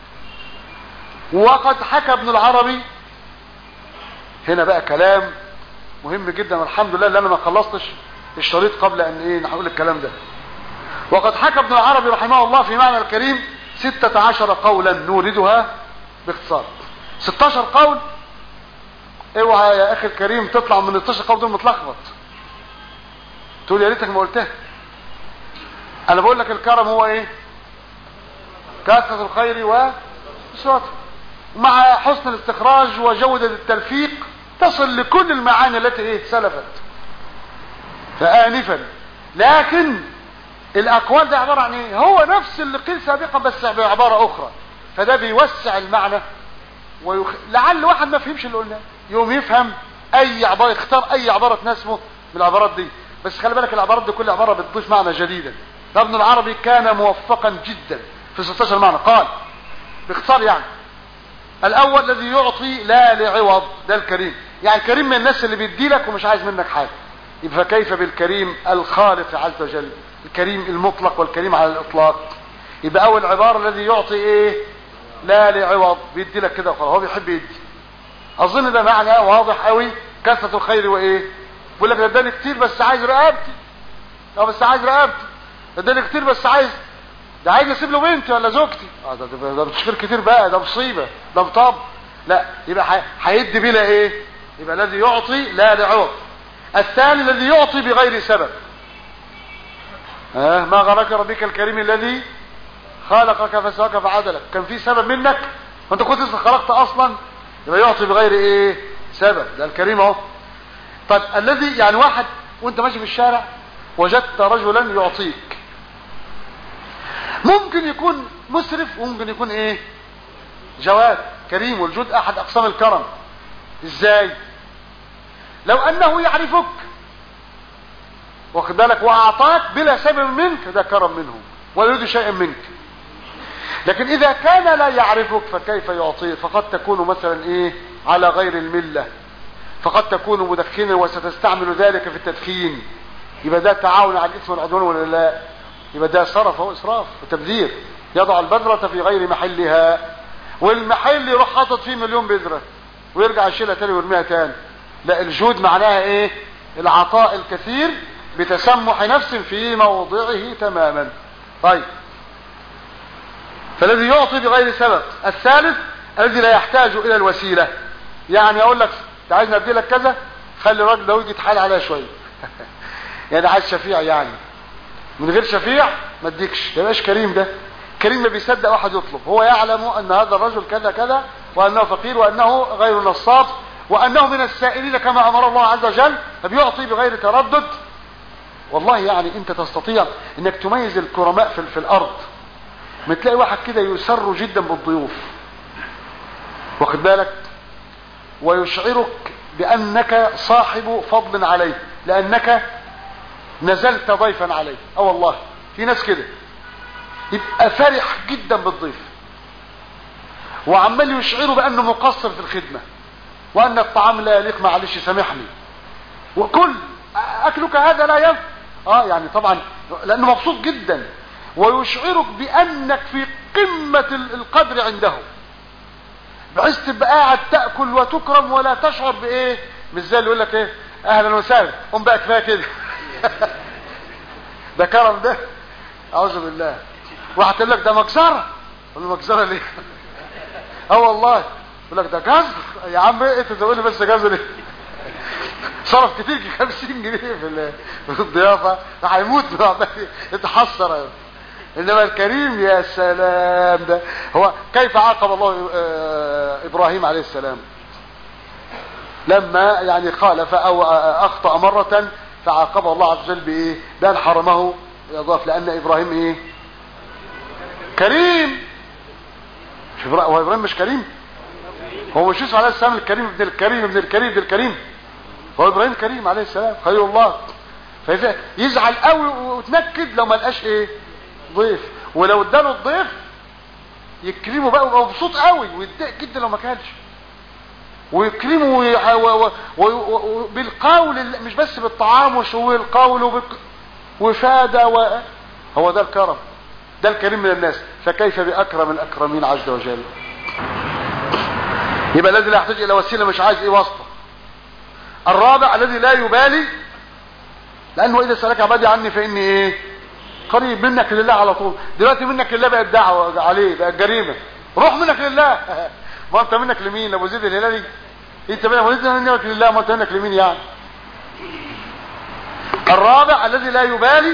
وقد حكى ابن العربي هنا بقى كلام مهم جدا والحمد لله ان انا ما خلصتش الشريط قبل ان ايه نقول الكلام ده وقد حكى ابن العربي رحمه الله في معنى الكريم ستة عشر قولا نوردها باختصار 16 قول اوعى يا اخي الكريم تطلع من ال 16 قول دول متلخبط تقول يا ريتك ما قلتها انا بقول لك الكرم هو ايه كثرة الخير وسرعته مع حسن الاستخراج وجودة التلفيق تصل لكل المعاني التي ايه سلفت فآنفا لكن الاقوال ده عبارة عن ايه هو نفس اللي قيل سابقا بس بعبارة اخرى فده بيوسع المعنى ويخ... لعل واحد ما فهمش اللي قلناه يوم يفهم اي عبارة يختار اي عبارة تناسبه من العبارات دي بس خلي بالك العبارات دي كل عبارة بتضيف معنى جديدا ابن العربي كان موفقا جدا في 16 معنى قال باختصار يعني الاول الذي يعطي لا لعوض ده الكريم يعني كريم من الناس اللي بيدي لك ومش عايز منك حاجه يبقى كيف بالكريم الخالق عز وجل الكريم المطلق والكريم على الاطلاق يبقى اول عباره الذي يعطي ايه لا لعوض بيدي لك كده وخلاص هو بيحب يدي اظن ده معنى واضح قوي كثره الخير وايه بيقول لك ده اداني كتير بس عايز رقبتي اه بس عايز رقبتي ده اداني كتير بس عايز ده عايز اسيب له بنتي ولا زوجتي اه ده ده, ده بتشكر كتير بقى ده مصيبه ده مطب لا يبقى هيدي بلا ايه يبقى الذي يعطي لا لعوض الثاني الذي يعطي بغير سبب ها آه ما غرك ربك الكريم الذي خلقك فسواك فعدلك كان في سبب منك وانت كنت لسه خلقت اصلا يبقى يعطي بغير ايه سبب ده الكريم اهو طيب الذي يعني واحد وانت ماشي في الشارع وجدت رجلا يعطيك ممكن يكون مسرف وممكن يكون ايه جواد كريم والجود احد اقسام الكرم ازاي لو انه يعرفك واخد بالك واعطاك بلا سبب منك ده كرم منه ولا يريد شيئا منك لكن اذا كان لا يعرفك فكيف يعطيك فقد تكون مثلا ايه على غير المله فقد تكون مدخنا وستستعمل ذلك في التدخين يبقى ده تعاون على الاثم والعدوان ولا لا يبقى ده صرف هو اسراف وتبذير يضع البذرة في غير محلها والمحل يروح حاطط فيه مليون بذرة ويرجع يشيلها تاني ويرميها تاني لا الجود معناها ايه العطاء الكثير بتسمح نفس في موضعه تماما طيب فالذي يعطي بغير سبب الثالث الذي لا يحتاج الى الوسيلة يعني اقول لك انت عايز ندي لك كذا خلي الراجل ده يجي يتحايل عليا شويه يعني عايز شفيع يعني من غير شفيع ما اديكش تبقاش كريم ده كريم ما بيصدق واحد يطلب هو يعلم ان هذا الرجل كذا كذا وانه فقير وانه غير نصاب وانه من السائلين كما امر الله عز وجل فبيعطي بغير تردد والله يعني انت تستطيع انك تميز الكرماء في, في الارض ما تلاقي واحد كده يسر جدا بالضيوف واخد بالك ويشعرك بانك صاحب فضل عليه لانك نزلت ضيفا عليه اه والله في ناس كده يبقى فرح جدا بالضيف وعمال يشعره بانه مقصر في الخدمة وان الطعام لا يليق معلش سامحني وكل اكلك هذا لا ينفع اه يعني طبعا لانه مبسوط جدا ويشعرك بانك في قمة القدر عنده بحيث تبقى قاعد تاكل وتكرم ولا تشعر بايه مش زي اللي يقول لك ايه اهلا وسهلا قوم بقى كفايه كده ده كرم ده اعوذ بالله واحد يقول لك ده مجزره قول له مجزره ليه اه والله يقول لك ده جزر يا عم ايه تقول لي بس جزر ليه صرف كتير 50 جنيه في في الضيافه هيموت يتحسر انما الكريم يا سلام ده هو كيف عاقب الله ابراهيم عليه السلام لما يعني خالف او اخطا مره فعاقبه الله عز وجل بايه بان حرمه يضاف لان ابراهيم ايه كريم شوف هو ابراهيم مش كريم هو مش يوسف عليه السلام الكريم ابن الكريم ابن الكريم ابن الكريم هو ابراهيم كريم عليه السلام خير الله فاذا يزعل قوي وتنكد لو ما لقاش ايه ضيف ولو اداله الضيف يكرمه بقى ويبقى مبسوط قوي ويتضايق جدا لو ما كانش ويكرمه وي... و... و... و... بالقول مش بس بالطعام والقول وبال... وفادة و... هو ده الكرم ده الكريم من الناس فكيف بأكرم الأكرمين عز وجل يبقى الذي لا يحتاج إلى وسيلة مش عايز إيه واسطة الرابع الذي لا يبالي لأنه إذا سألك عبادي عني فإني إيه قريب منك لله على طول دلوقتي منك لله بقت دعوة عليه بقت جريمة روح منك لله ما انت منك لمين ابو زيد الهلالي انت منك ابو زيد منك لله ما انت منك لمين يعني الرابع الذي لا يبالي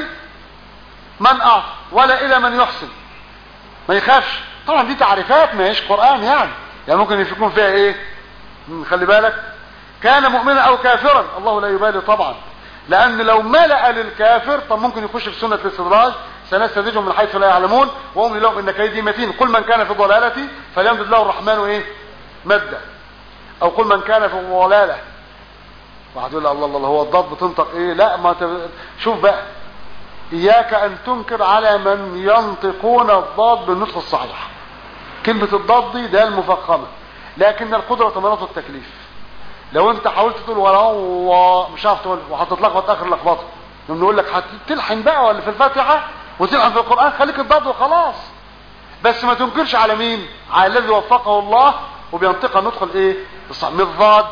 من اعطى ولا الى من يحسن ما يخافش طبعا دي تعريفات ما هيش قران يعني يعني ممكن يكون فيها ايه مم، خلي بالك كان مؤمنا او كافرا الله لا يبالي طبعا لان لو ملأ للكافر طب ممكن يخش في سنة الاستدراج سنستدرجهم من حيث لا يعلمون وهم لهم ان كيدي متين قل من كان في ضلالتي فليمدد له الرحمن ايه مدا او قل من كان في ضلاله واحد يقول الله الله الله هو الضاد بتنطق ايه لا ما ت... شوف بقى اياك ان تنكر على من ينطقون الضاد بالنطق الصحيح كلمة الضاد دي ده المفخمة لكن القدرة مناط التكليف لو انت حاولت تقول ولا هو مش عارف تقول وهتتلخبط اخر لخبطه لما نقول لك هتلحن بقى ولا في الفاتحة وتلحن في القرآن خليك الضاد وخلاص بس ما تنكرش على مين على الذي وفقه الله وبينطقها نطق الايه الصح مضاد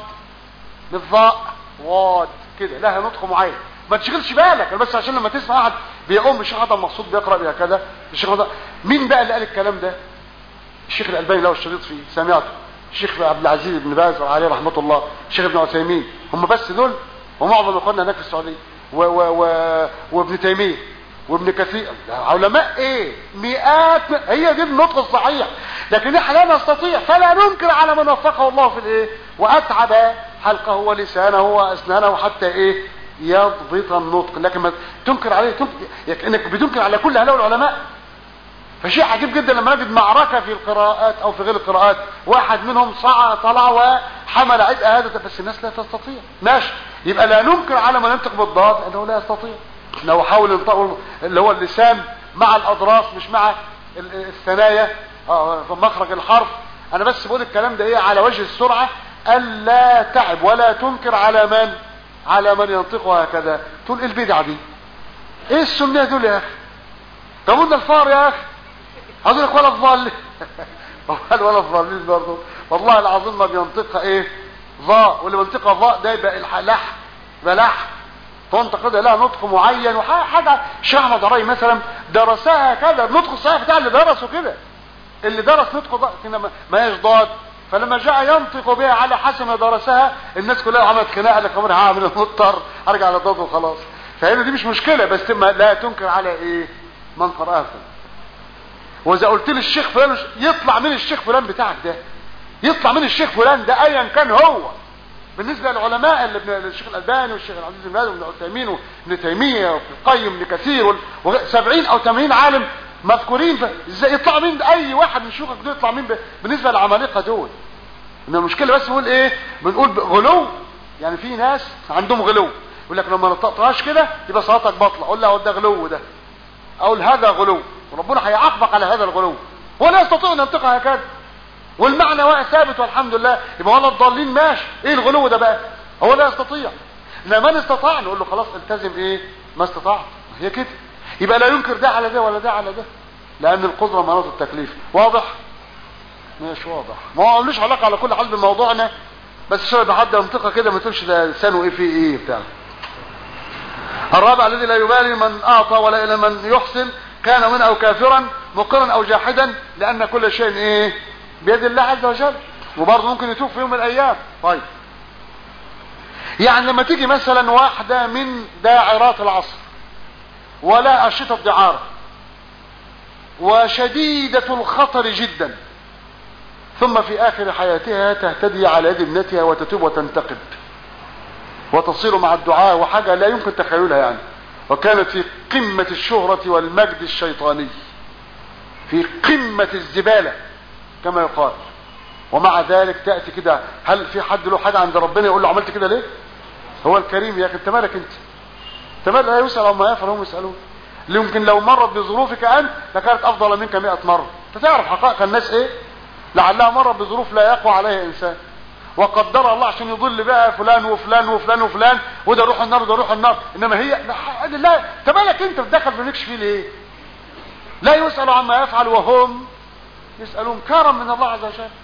مضاء واد كده لها نطق معين ما تشغلش بالك بس عشان لما تسمع واحد بيقوم الشيخ عطا مقصود بيقرا بها كذا الشيخ ده مين بقى اللي قال الكلام ده الشيخ الالباني له الشريط فيه سمعته الشيخ عبد العزيز بن باز عليه رحمه الله الشيخ ابن عثيمين هم بس دول ومعظم اخواننا هناك في السعوديه و و و وابن تيميه وابن كثير علماء ايه مئات هي دي النطق الصحيح لكن احنا لا نستطيع فلا ننكر على من وفقه الله في الايه واتعب حلقه ولسانه واسنانه حتى ايه يضبط النطق لكن ما تنكر عليه تنكر يعني انك بتنكر على كل هؤلاء العلماء فشيء عجيب جدا لما نجد معركة في القراءات او في غير القراءات واحد منهم صع طلع وحمل عبء هذا بس الناس لا تستطيع ماشي يبقى لا ننكر على من ينطق بالضاد انه لا يستطيع لو حاول ينطق اللي هو اللسان مع الاضراس مش مع ال- الثنايا اه في مخرج الحرف انا بس بقول الكلام ده ايه على وجه السرعة الا تعب ولا تنكر على من على من ينطقها هكذا تقول ايه البدعة دي ايه السنية دول يا اخي طب قلنا الفار يا اخي هقول لك ولا الضال قال ولا الضالين برضه والله العظيم ما بينطقها ايه ظاء واللي بينطقها ظاء ده يبقى الح- لح يبقى لح تنطق كده لها نطق معين وحاجه الشيخ احمد عراي مثلا درسها كذا النطق الصحيح بتاع اللي درسه كده اللي درس نطق ضاء كده ما- ما هيش ضاد فلما جاء ينطق بها على حسب ما درسها الناس كلها عملت خناقه لك امر هعمل مضطر ارجع على الضاد وخلاص فهنا دي مش مشكله بس ما لا تنكر على ايه من قراها واذا قلت لي الشيخ فلان يطلع من الشيخ فلان بتاعك ده يطلع من الشيخ فلان ده ايا كان هو بالنسبه للعلماء اللي ابن الشيخ الالباني والشيخ العزيز بن باز وابن عثيمين وابن تيميه وابن القيم وابن كثير وال- وغ- 70 او 80 عالم مذكورين ف- ازاي يطلع مين اي واحد من شيوخك دول يطلع مين ب- بالنسبه للعمالقه دول ان المشكله بس بنقول ايه بنقول ب- غلو يعني في ناس عندهم غلو يقول لك لو ما نطقتهاش كده يبقى صلاتك باطله اقول له ده غلو ده اقول هذا غلو وربنا هيعاقبك على هذا الغلو ولا يستطيع ان ينطقها هكذا والمعنى واقع ثابت والحمد لله يبقى ولا الضالين ماشي ايه الغلو ده بقى هو لا يستطيع انما من استطاع نقول له خلاص التزم ايه ما استطعت هي كده يبقى لا ينكر ده على ده ولا ده على ده لان القدره مناط التكليف واضح مش واضح ما هو ملوش علاقه على كل حال بموضوعنا بس شويه بحد ينطقها كده ما تقولش ده لسانه ايه فيه ايه بتاع الرابع الذي لا يبالي من اعطى ولا الى من يحسن كان من او كافرا مقرا او جاحدا لان كل شيء ايه بيد الله عز وجل وبرضه ممكن يتوب في يوم من الايام طيب يعني لما تيجي مثلا واحدة من داعرات العصر ولا أشطة دعارة وشديدة الخطر جدا ثم في آخر حياتها تهتدي على يد ابنتها وتتوب وتنتقد وتصير مع الدعاء وحاجة لا يمكن تخيلها يعني وكانت في قمة الشهرة والمجد الشيطاني في قمة الزبالة كما يقال ومع ذلك تأتي كده هل في حد له حاجة عند ربنا يقول له عملت كده ليه هو الكريم يا اخي انت مالك انت انت مالك لا يسأل عما يفعل هم يسألون يمكن لو مرت بظروفك انت لكانت افضل منك 100 مرة انت تعرف حقائق الناس ايه لعلها مرت بظروف لا يقوى عليها انسان وقدر الله عشان يضل بقى فلان وفلان وفلان وفلان وده يروح النار وده يروح النار انما هي لا لا انت مالك انت بتدخل في نكش فيه ليه لا يسأل عما يفعل وهم يسألون كرم من الله عز وجل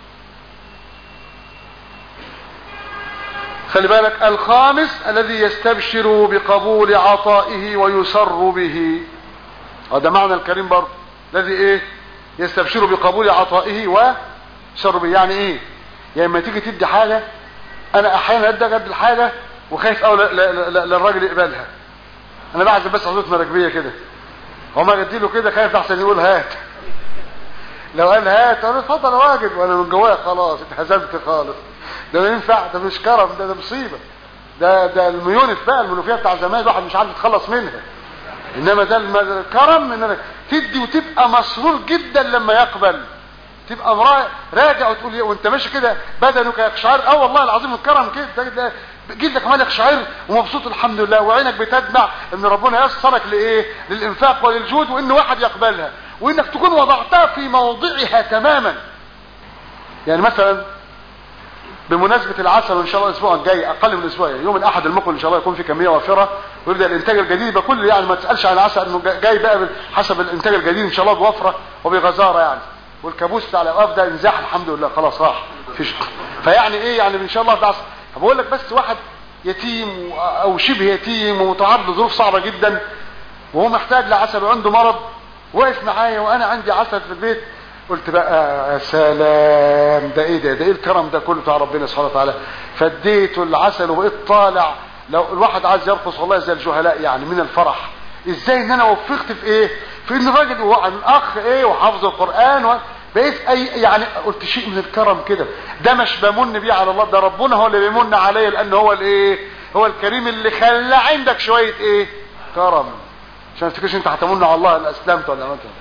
خلي بالك الخامس الذي يستبشر بقبول عطائه ويسر به هذا معنى الكريم برضه الذي ايه يستبشر بقبول عطائه ويسر به يعني ايه يعني لما تيجي تدي حاجة انا احيانا ادي قد الحاجة وخايف قوي للراجل يقبلها انا بعزم بس عزوة مراكبية كده هو ما ادي له كده خايف احسن يقول هات لو قال هات انا اتفضل واجب وانا من جوايا خلاص اتهزمت خالص ده ما ينفع ده مش كرم ده ده مصيبه ده ده الميونت بقى المنوفيه بتاع زمان الواحد مش عارف يتخلص منها انما ده الم- الكرم ان انا تدي وتبقى مسرور جدا لما يقبل تبقى مرا- راجع وتقول إيه وانت ماشي كده بدنك يقشعر اه والله العظيم الكرم كده تجد ده جلدك عمال يقشعر ومبسوط الحمد لله وعينك بتدمع ان ربنا يسرك لايه للانفاق وللجود وان واحد يقبلها وانك تكون وضعتها في موضعها تماما يعني مثلا بمناسبة العسل وان شاء الله الاسبوع الجاي اقل من اسبوع يوم الاحد المقبل ان شاء الله يكون في كمية وافرة ويبدأ الانتاج الجديد يبقى كل يعني ما تسألش عن العسل انه جاي بقى حسب الانتاج الجديد ان شاء الله بوفرة وبغزارة يعني والكابوس بتاع الاوقاف ده انزاح الحمد لله خلاص راح فيش فيعني ايه يعني ان شاء الله ده عسل بقول لك بس واحد يتيم او شبه يتيم ومتعرض لظروف صعبة جدا وهو محتاج لعسل وعنده مرض واقف معايا وانا عندي عسل في البيت قلت بقى يا سلام ده ايه ده ده ايه الكرم ده كله بتاع ربنا سبحانه وتعالى فديته العسل وبقيت طالع لو الواحد عايز يرقص والله زي الجهلاء يعني من الفرح ازاي ان انا وفقت في ايه في ان الراجل هو عن اخ ايه وحافظ القران و... بقيت اي يعني قلت شيء من الكرم كده ده مش بمن بيه على الله ده ربنا هو اللي بيمن عليا لان هو الايه هو الكريم اللي خلى عندك شويه ايه كرم عشان ما تفتكرش انت هتمن على الله ان اسلمت ولا عملت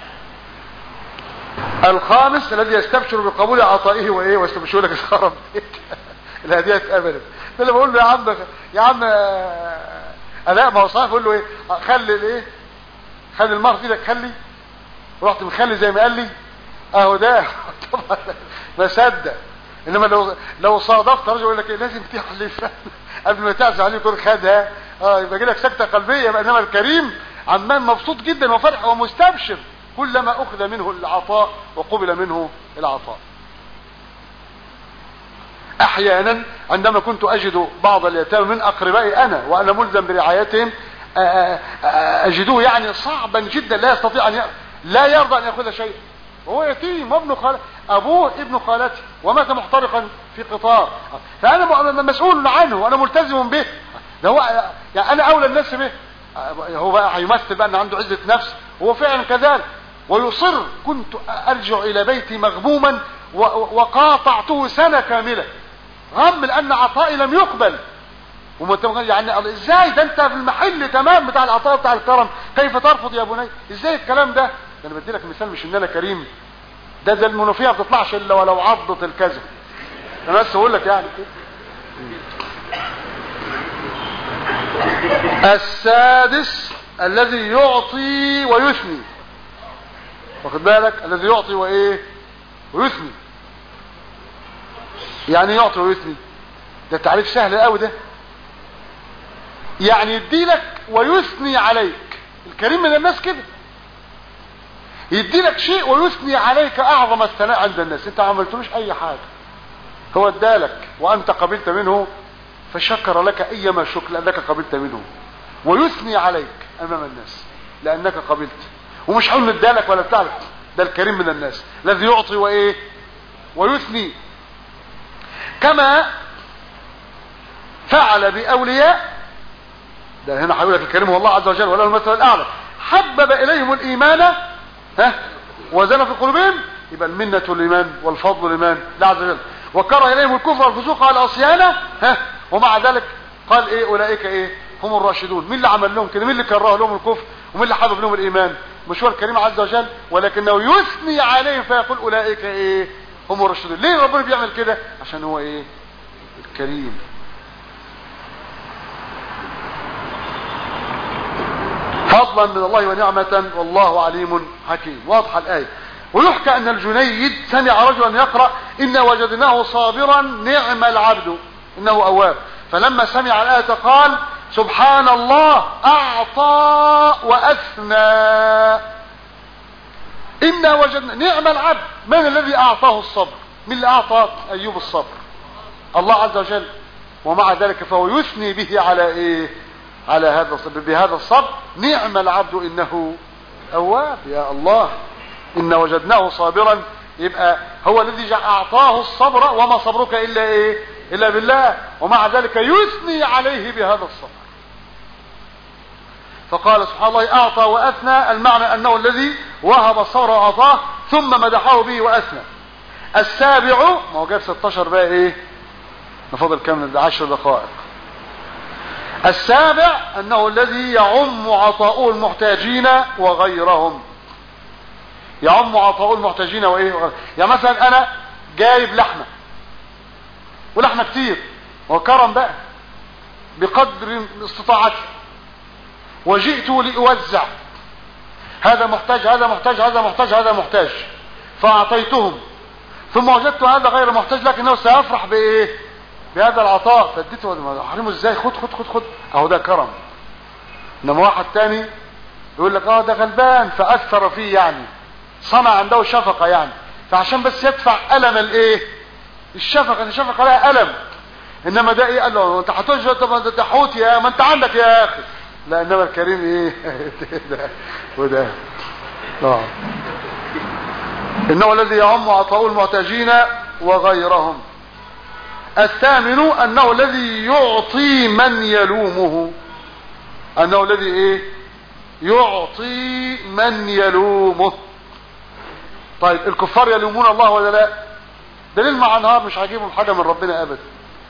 الخامس الذي يستبشر بقبول عطائه وايه ويستبشر لك الكرم الهديه اتقبلت ده اللي بقول له يا عم يا عم آه، الاء ما هو صحيح بقول له ايه خلي الايه خلي المهر في ايدك خلي رحت مخلي زي ما قال لي اهو ده طبعا ما صدق انما لو لو صادفت رجل يقول لك ايه لازم تحلف قبل ما تعزم عليه يكون خدها اه يبقى يجي لك سكته قلبيه يبقى انما الكريم عمال مبسوط جدا وفرح ومستبشر كلما اخذ منه العطاء وقبل منه العطاء احيانا عندما كنت اجد بعض اليتامى من اقربائي انا وانا ملزم برعايتهم آه، آه، آه، اجدوه يعني صعبا جدا لا يستطيع ان ي... لا يرضى ان ياخذ شيء وهو يتيم وابن خال ابوه ابن خالتي ومات محترقا في قطار فانا م- مسؤول عنه وانا ملتزم به ده هو يعني انا اولى الناس به هو بقى هيمثل بقى ان عنده عزه نفس وهو فعلا كذلك ويصر كنت ارجع الى بيتي مغموما و- وقاطعته سنه كامله غم لان عطائي لم يقبل ومت- يعني ازاي ده انت في المحل تمام بتاع العطاء بتاع الكرم كيف ترفض يا بني ازاي الكلام ده ده انا بدي لك مثال مش ان انا كريم ده ده المنوفيه ما بتطلعش الا ولو عضت الكذب انا بس اقول لك يعني كده السادس الذي يعطي ويثني واخد بالك الذي يعطي وايه ويثني يعني يعطي ويثني ده تعريف سهل قوي ده يعني يدي لك ويثني عليك الكريم من الناس كده يدي لك شيء ويثني عليك اعظم الثناء عند الناس انت ما عملتلوش اي حاجه هو ادالك وانت قبلت منه فشكر لك ايما شكر لانك قبلت منه ويثني عليك امام الناس لانك قبلت ومش هقول ادالك ولا بتاعك ده الكريم من الناس الذي يعطي وايه ويثني كما فعل باولياء ده هنا هيقول لك الكريم هو الله عز وجل وله المثل الاعلى حبب اليهم الايمان ها وزن في قلوبهم يبقى المنة الايمان والفضل الايمان لا عز وجل وكره اليهم الكفر والفسوق والعصيان ها ومع ذلك قال ايه اولئك ايه هم الراشدون مين اللي عمل لهم كده مين اللي كره لهم الكفر ومين اللي حبب لهم الايمان مش هو الكريم عز وجل ولكنه يثني عليهم فيقول اولئك ايه هم الراشدون ليه ربنا بيعمل كده عشان هو ايه الكريم فضلا من الله ونعمة والله عليم حكيم واضحة الآية ويحكى أن الجنيد سمع رجلا يقرأ إنا وجدناه صابرا نعم العبد إنه أواب فلما سمع الآية قال سبحان الله أعطى وأثنى إنا وجدنا نعم العبد من الذي أعطاه الصبر من اللي أعطى أيوب الصبر الله عز وجل ومع ذلك فهو يثني به على إيه على هذا الصبر بهذا الصبر نعم العبد إنه أواب يا الله إن وجدناه صابرا يبقى هو الذي جع- اعطاه الصبر وما صبرك الا ايه الا بالله ومع ذلك يثني عليه بهذا الصبر فقال سبحان الله اعطى واثنى المعنى انه الذي وهب الصبر واعطاه ثم مدحه به واثنى السابع ما هو جاب 16 بقى ايه نفضل كام 10 دقائق السابع انه الذي يعم عطاؤه المحتاجين وغيرهم يعم عطاؤه المحتاجين وايه وغيرهم. يعني مثلا انا جايب لحمه ولحمه كتير وكرم بقى بقدر استطاعتي وجئت لاوزع هذا محتاج هذا محتاج هذا محتاج هذا محتاج فاعطيتهم ثم وجدت هذا غير محتاج لكنه سيفرح بايه بهذا العطاء فاديته احرمه ازاي خد خد خد خد اهو ده كرم انما واحد تاني يقول لك اه ده غلبان فاثر فيه يعني صنع عنده شفقه يعني فعشان بس يدفع الم الايه الشفقه الشفقه لها الم انما ده ايه قال له انت هتوجه طب انت تحوت يا ما انت عندك يا اخي لا انما الكريم ايه ده وده اه انه الذي يعم عطاؤه المحتاجين وغيرهم الثامن انه الذي يعطي من يلومه انه الذي ايه يعطي من يلومه طيب الكفار يلومون الله ولا لا دليل مع نهار مش هيجيبهم حاجه من ربنا ابدا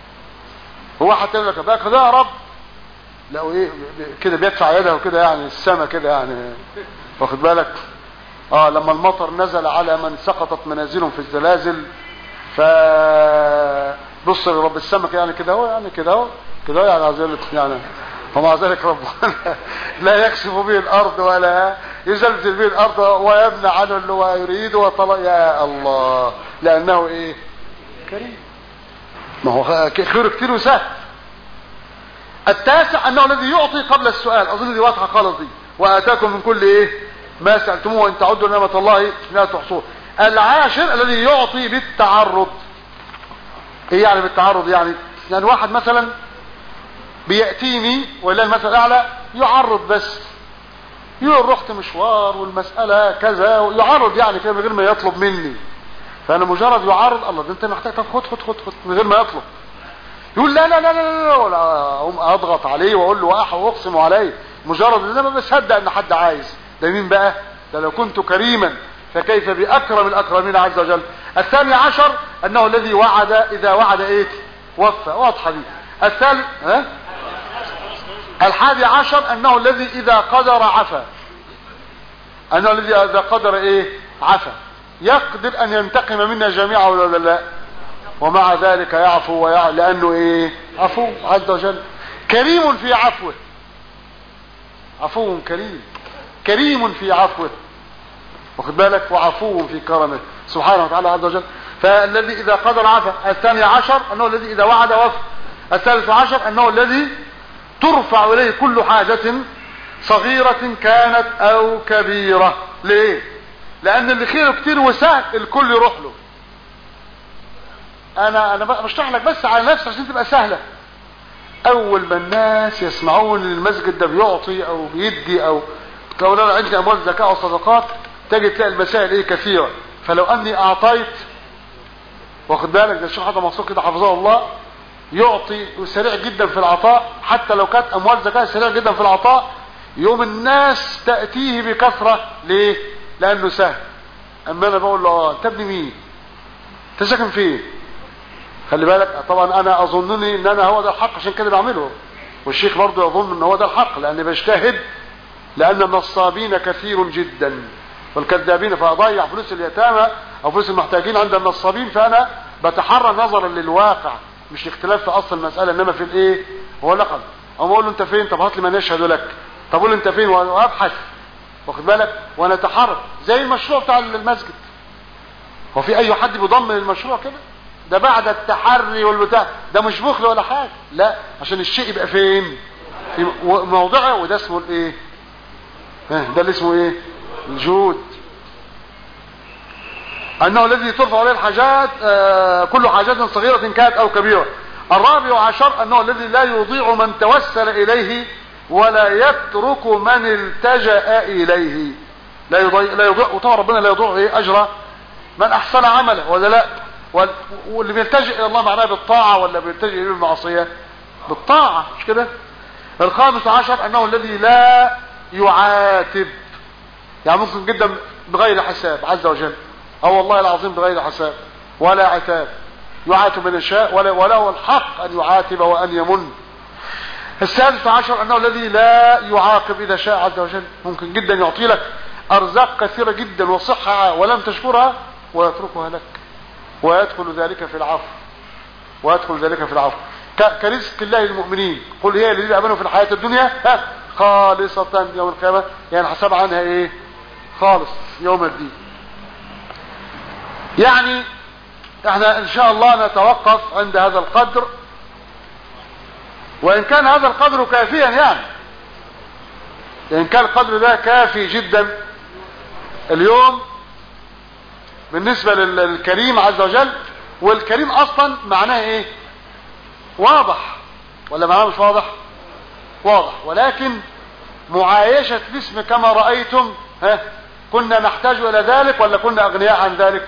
هو حتى يقول لك ده كده يا رب لا ايه كده بيدفع يده وكده يعني السما كده يعني واخد بالك اه لما المطر نزل على من سقطت منازلهم في الزلازل ف بص لرب السمك يعني كده اهو يعني كده اهو كده اهو يعني عايز يقول لك يعني ومع ذلك ربنا لا يكسف به الارض ولا يزلزل به الارض ويمنع عنه اللي هو يريد وطلع يا الله لانه ايه كريم ما هو خير كتير وسهل التاسع انه الذي يعطي قبل السؤال اظن دي واضحه خالص دي واتاكم من كل ايه ما سالتموه وان تعدوا نعمه الله لا تحصوها العاشر الذي يعطي بالتعرض ايه يعني بالتعرض يعني يعني واحد مثلا بياتيني ولا المثل الاعلى يعرض بس يقول رحت مشوار والمساله كذا يعرض يعني كده من غير ما يطلب مني فانا مجرد يعرض الله ده انت محتاج طب خد خد خد خد من غير ما يطلب يقول لا لا لا لا لا, لا ولا اقوم اضغط عليه واقول له واح واقسم عليه مجرد ان انا ما بصدق ان حد عايز ده مين بقى ده لو كنت كريما فكيف باكرم الاكرمين عز وجل الثاني عشر انه الذي وعد اذا وعد ايه وفى واضحه دي الثالث ها الحادي عشر انه الذي اذا قدر عفا انه الذي اذا قدر ايه عفا يقدر ان ينتقم منا جميعا ولا لا ومع ذلك يعفو ويع... لانه ايه عفو عز وجل كريم في عفوه عفو كريم كريم في عفوه واخد بالك وعفو في كرمه سبحانه وتعالى عز وجل فالذي اذا قدر عفا الثاني عشر انه الذي اذا وعد وفى الثالث عشر انه الذي ترفع اليه كل حاجة صغيرة كانت او كبيرة ليه لان اللي خيره كتير وسهل الكل يروح له انا انا بشرح لك بس على نفسي عشان تبقى سهله اول ما الناس يسمعون ان المسجد ده بيعطي او بيدي او لو انا عندي اموال زكاه وصدقات تجد تلاقي المسائل ايه كثيره فلو اني اعطيت واخد بالك ده الشيخ حضر منصور كده حفظه الله يعطي سريع جدا في العطاء حتى لو كانت اموال زكاه سريع جدا في العطاء يوم الناس تاتيه بكثره ليه لانه سهل اما انا بقول له اه انت ابن مين انت ساكن فين خلي بالك طبعا انا اظنني ان انا هو ده الحق عشان كده بعمله والشيخ برضه يظن ان هو ده الحق لاني بجتهد لان النصابين كثير جدا والكذابين فاضيع فلوس اليتامى او فلوس المحتاجين عند النصابين فانا بتحرى نظرا للواقع مش اختلاف في اصل المساله انما في الايه هو لقب او اقول له انت فين طب هات لي من يشهد لك طب قول لي انت فين وابحث واخد بالك وانا اتحرك زي المشروع بتاع المسجد هو في اي حد بيضمن المشروع كده ده بعد التحري والبتاع ده مش بخل ولا حاجه لا عشان الشيء يبقى فين في موضعه وده اسمه الايه ده اللي اسمه ايه الجود انه الذي ترفع عليه الحاجات آه كل حاجات صغيرة كانت او كبيرة الرابع عشر انه الذي لا يضيع من توسل اليه ولا يترك من التجأ اليه لا يضيع لا يضيع وطبعا ربنا لا يضيع ايه اجر من احسن عمله ولا لا وال- واللي بيلتجئ الى الله معناه بالطاعه ولا بيلتجئ اليه بالمعصيه بالطاعه مش كده الخامس عشر انه الذي لا يعاتب يعني ممكن جدا بغير حساب عز وجل او والله العظيم بغير حساب ولا عتاب يعاتب من يشاء ولا وله الحق ان يعاتب وان يمن السادس عشر انه الذي لا يعاقب اذا شاء عز وجل ممكن جدا يعطي لك ارزاق كثيرة جدا وصحة ولم تشكرها ويتركها لك ويدخل ذلك في العفو ويدخل ذلك في العفو ك- كرزق الله للمؤمنين قل هي الذين امنوا في الحياة الدنيا ها خالصة يوم القيامة يعني حساب عنها ايه خالص يوم الدين يعني احنا ان شاء الله نتوقف عند هذا القدر وان كان هذا القدر كافيا يعني ان كان القدر ده كافي جدا اليوم بالنسبة لل- للكريم عز وجل والكريم اصلا معناه ايه واضح ولا معناه مش واضح واضح ولكن معايشة الاسم كما رأيتم ها كنا نحتاج الى ذلك ولا كنا اغنياء عن ذلك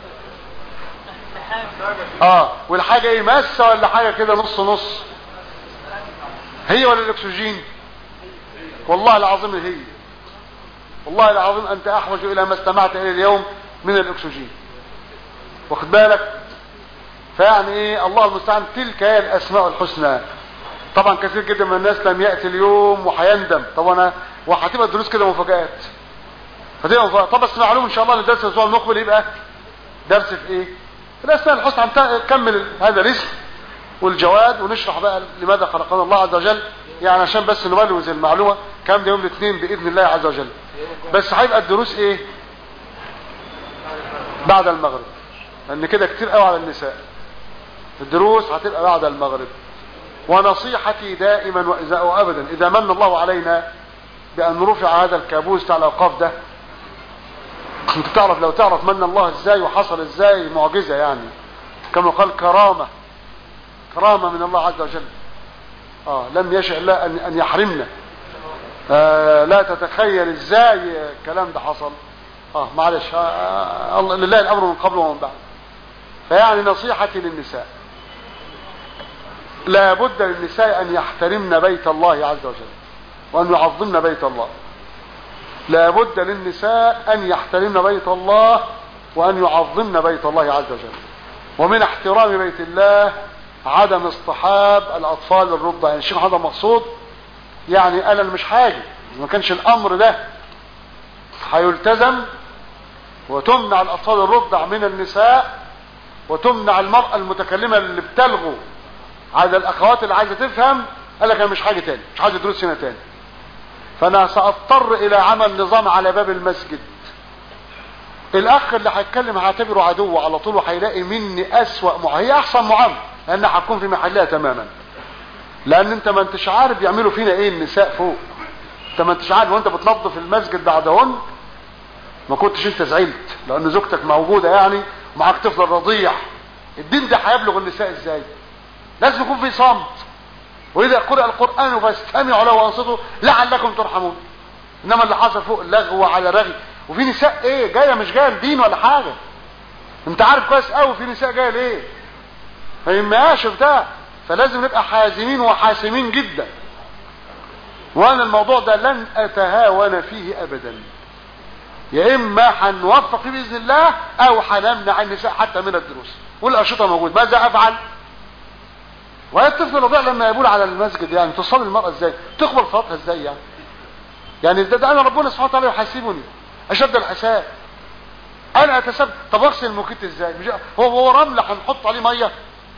اه والحاجة ايه مسة ولا حاجة كده نص نص هي ولا الاكسجين والله العظيم هي والله العظيم انت احوج الى ما استمعت اليه اليوم من الاكسجين واخد بالك فيعني ايه الله المستعان تلك هي الاسماء الحسنى طبعا كثير جدا من الناس لم ياتي اليوم وهيندم طب انا وهتبقى الدروس كده مفاجات هتبقى مفاجات طب بس معلوم ان شاء الله ان الدرس الاسبوع المقبل يبقى درس في ايه في الاسماء الحسنى هنكمل هذا الاسم والجواد ونشرح بقى لماذا خلقنا الله عز وجل يعني عشان بس نبلوز المعلومه كام ده يوم الاثنين باذن الله عز وجل بس هيبقى الدروس ايه بعد المغرب لان كده كتير قوي على النساء الدروس هتبقى بعد المغرب ونصيحتي دائما واذا وابدا اذا من الله علينا بان رفع هذا الكابوس بتاع الاوقاف ده انت تعرف لو تعرف من الله ازاي وحصل ازاي معجزه يعني كما قال كرامه كرامه من الله عز وجل اه لم يشاء الله ان ان يحرمنا آه لا تتخيل ازاي الكلام ده حصل اه معلش آه آه الله لله الامر من قبل ومن بعد فيعني نصيحتي للنساء لا بد للنساء ان يحترمن بيت الله عز وجل وان يعظمن بيت الله لا بد للنساء ان يحترمن بيت الله وان يعظمن بيت الله عز وجل ومن احترام بيت الله عدم اصطحاب الاطفال الرضع يعني الشيخ هذا مقصود يعني انا مش حاجه ما كانش الامر ده هيلتزم وتمنع الاطفال الرضع من النساء وتمنع المرأة المتكلمة اللي بتلغو على الاخوات اللي عايزة تفهم قال لك انا مش حاجة تاني مش عايز دروس هنا تاني فانا ساضطر الى عمل نظام على باب المسجد الاخ اللي هيتكلم هعتبره عدو على طول وهيلاقي مني اسوأ مع هي احسن معامله لانها هتكون في محلها تماما لان انت ما انتش عارف يعملوا فينا ايه النساء فوق انت ما انتش عارف وانت بتنظف المسجد بعدهن ما كنتش انت زعلت لان زوجتك موجودة يعني ومعاك طفل رضيع الدين ده هيبلغ النساء ازاي لازم يكون في صمت واذا قرأ القرآن فاستمعوا له وانصتوا لعلكم ترحمون انما اللي حصل فوق لغو على رغي وفي نساء ايه جايه مش جايه لدين ولا حاجه انت عارف كويس قوي في نساء جايه ليه ما يهمهاش بتاع فلازم نبقى حازمين وحاسمين جدا وانا الموضوع ده لن اتهاون فيه ابدا يا اما هنوفق فيه باذن الله او هنمنع النساء حتى من الدروس والانشطه موجود ماذا افعل وهي الطفل الرضيع لما يبول على المسجد يعني تصلي المراه ازاي تقبل صلاتها ازاي يعني يعني ده, ده انا ربنا سبحانه وتعالى يحاسبني اشد الحساب انا اتسبب طب اغسل الموكيت ازاي مش هو هو رمل هنحط عليه ميه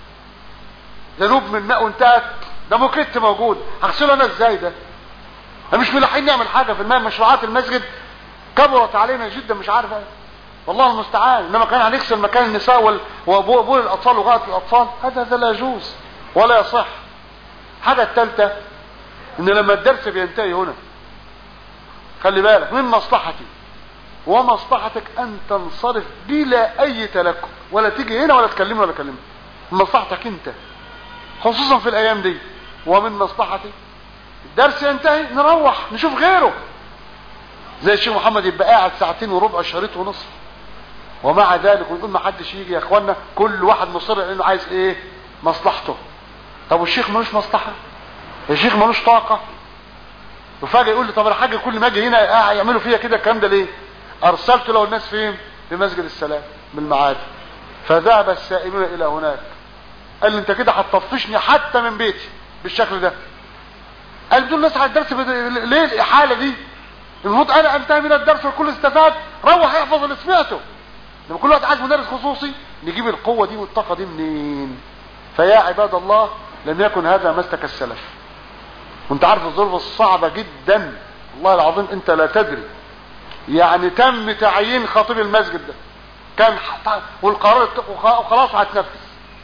ذنوب من ماء وانتهت ده موكيت موجود هغسله انا ازاي ده انا مش ملاحقين نعمل حاجه في الماء مشروعات المسجد كبرت علينا جدا مش عارف ايه والله المستعان انما كان هنغسل مكان النساء وال... وابول الاطفال وغايه الاطفال هذا هذا لا يجوز ولا يصح حاجه الثالثه ان لما الدرس بينتهي هنا خلي بالك من مصلحتي ومصلحتك ان تنصرف بلا اي تلكم ولا تيجي هنا ولا تكلمني ولا كلمني مصلحتك انت خصوصا في الايام دي ومن مصلحتي الدرس ينتهي نروح نشوف غيره زي الشيخ محمد يبقى قاعد ساعتين وربع شريط ونصف ومع ذلك ويقول ما حدش يجي يا اخوانا كل واحد مصر انه عايز ايه مصلحته طب والشيخ ملوش مصلحة الشيخ ملوش طاقة وفجأة يقول لي طب الحاج كل ما اجي هنا يعملوا فيا كده الكلام ده ليه ارسلت له الناس فين في مسجد السلام بالمعادي فذهب السائلون الى هناك قال لي انت كده هتطفشني حتى من بيتي بالشكل ده قال بدون الناس على الدرس بد... ليه الاحاله دي المفروض انا انتهي من الدرس والكل استفاد روح احفظ اللي سمعته لما كل واحد عايز مدرس خصوصي نجيب القوه دي والطاقه دي منين فيا عباد الله لم يكن هذا مسلك السلف وانت عارف الظروف الصعبه جدا والله العظيم انت لا تدري يعني تم تعيين خطيب المسجد ده كان والقرار وخلاص هتنفذ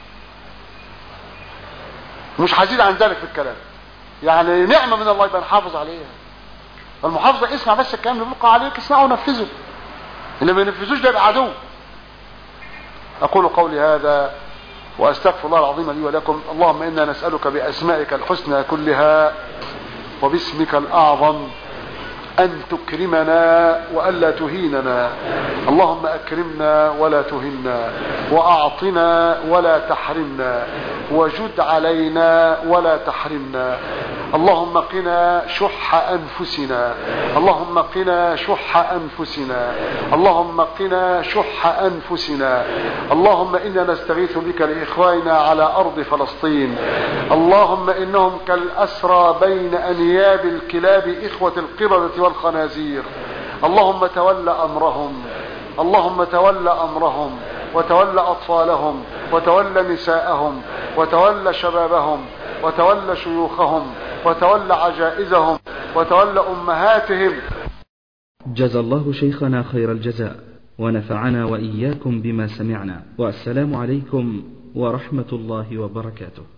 مش هزيد عن ذلك في الكلام يعني نعمة من الله يبقى نحافظ عليها المحافظة اسمع بس الكلام اللي بيبقى عليك اسمعه ونفذه اللي ما ينفذوش ده يبقى عدو اقول قولي هذا واستغفر الله العظيم لي ولكم اللهم انا نسألك باسمائك الحسنى كلها وباسمك الاعظم أن تكرمنا وألا تهيننا اللهم أكرمنا ولا تهنا وأعطنا ولا تحرمنا وجد علينا ولا تحرمنا اللهم قنا شح أنفسنا اللهم قنا شح أنفسنا اللهم قنا شح أنفسنا اللهم إنا نستغيث بك لإخواننا على أرض فلسطين اللهم إنهم كالأسرى بين أنياب الكلاب إخوة القردة والخنازير اللهم تول أمرهم اللهم تول أمرهم وتول أطفالهم وتول نساءهم وتول شبابهم وتول شيوخهم وتول عجائزهم وتول أمهاتهم جزى الله شيخنا خير الجزاء ونفعنا وإياكم بما سمعنا والسلام عليكم ورحمة الله وبركاته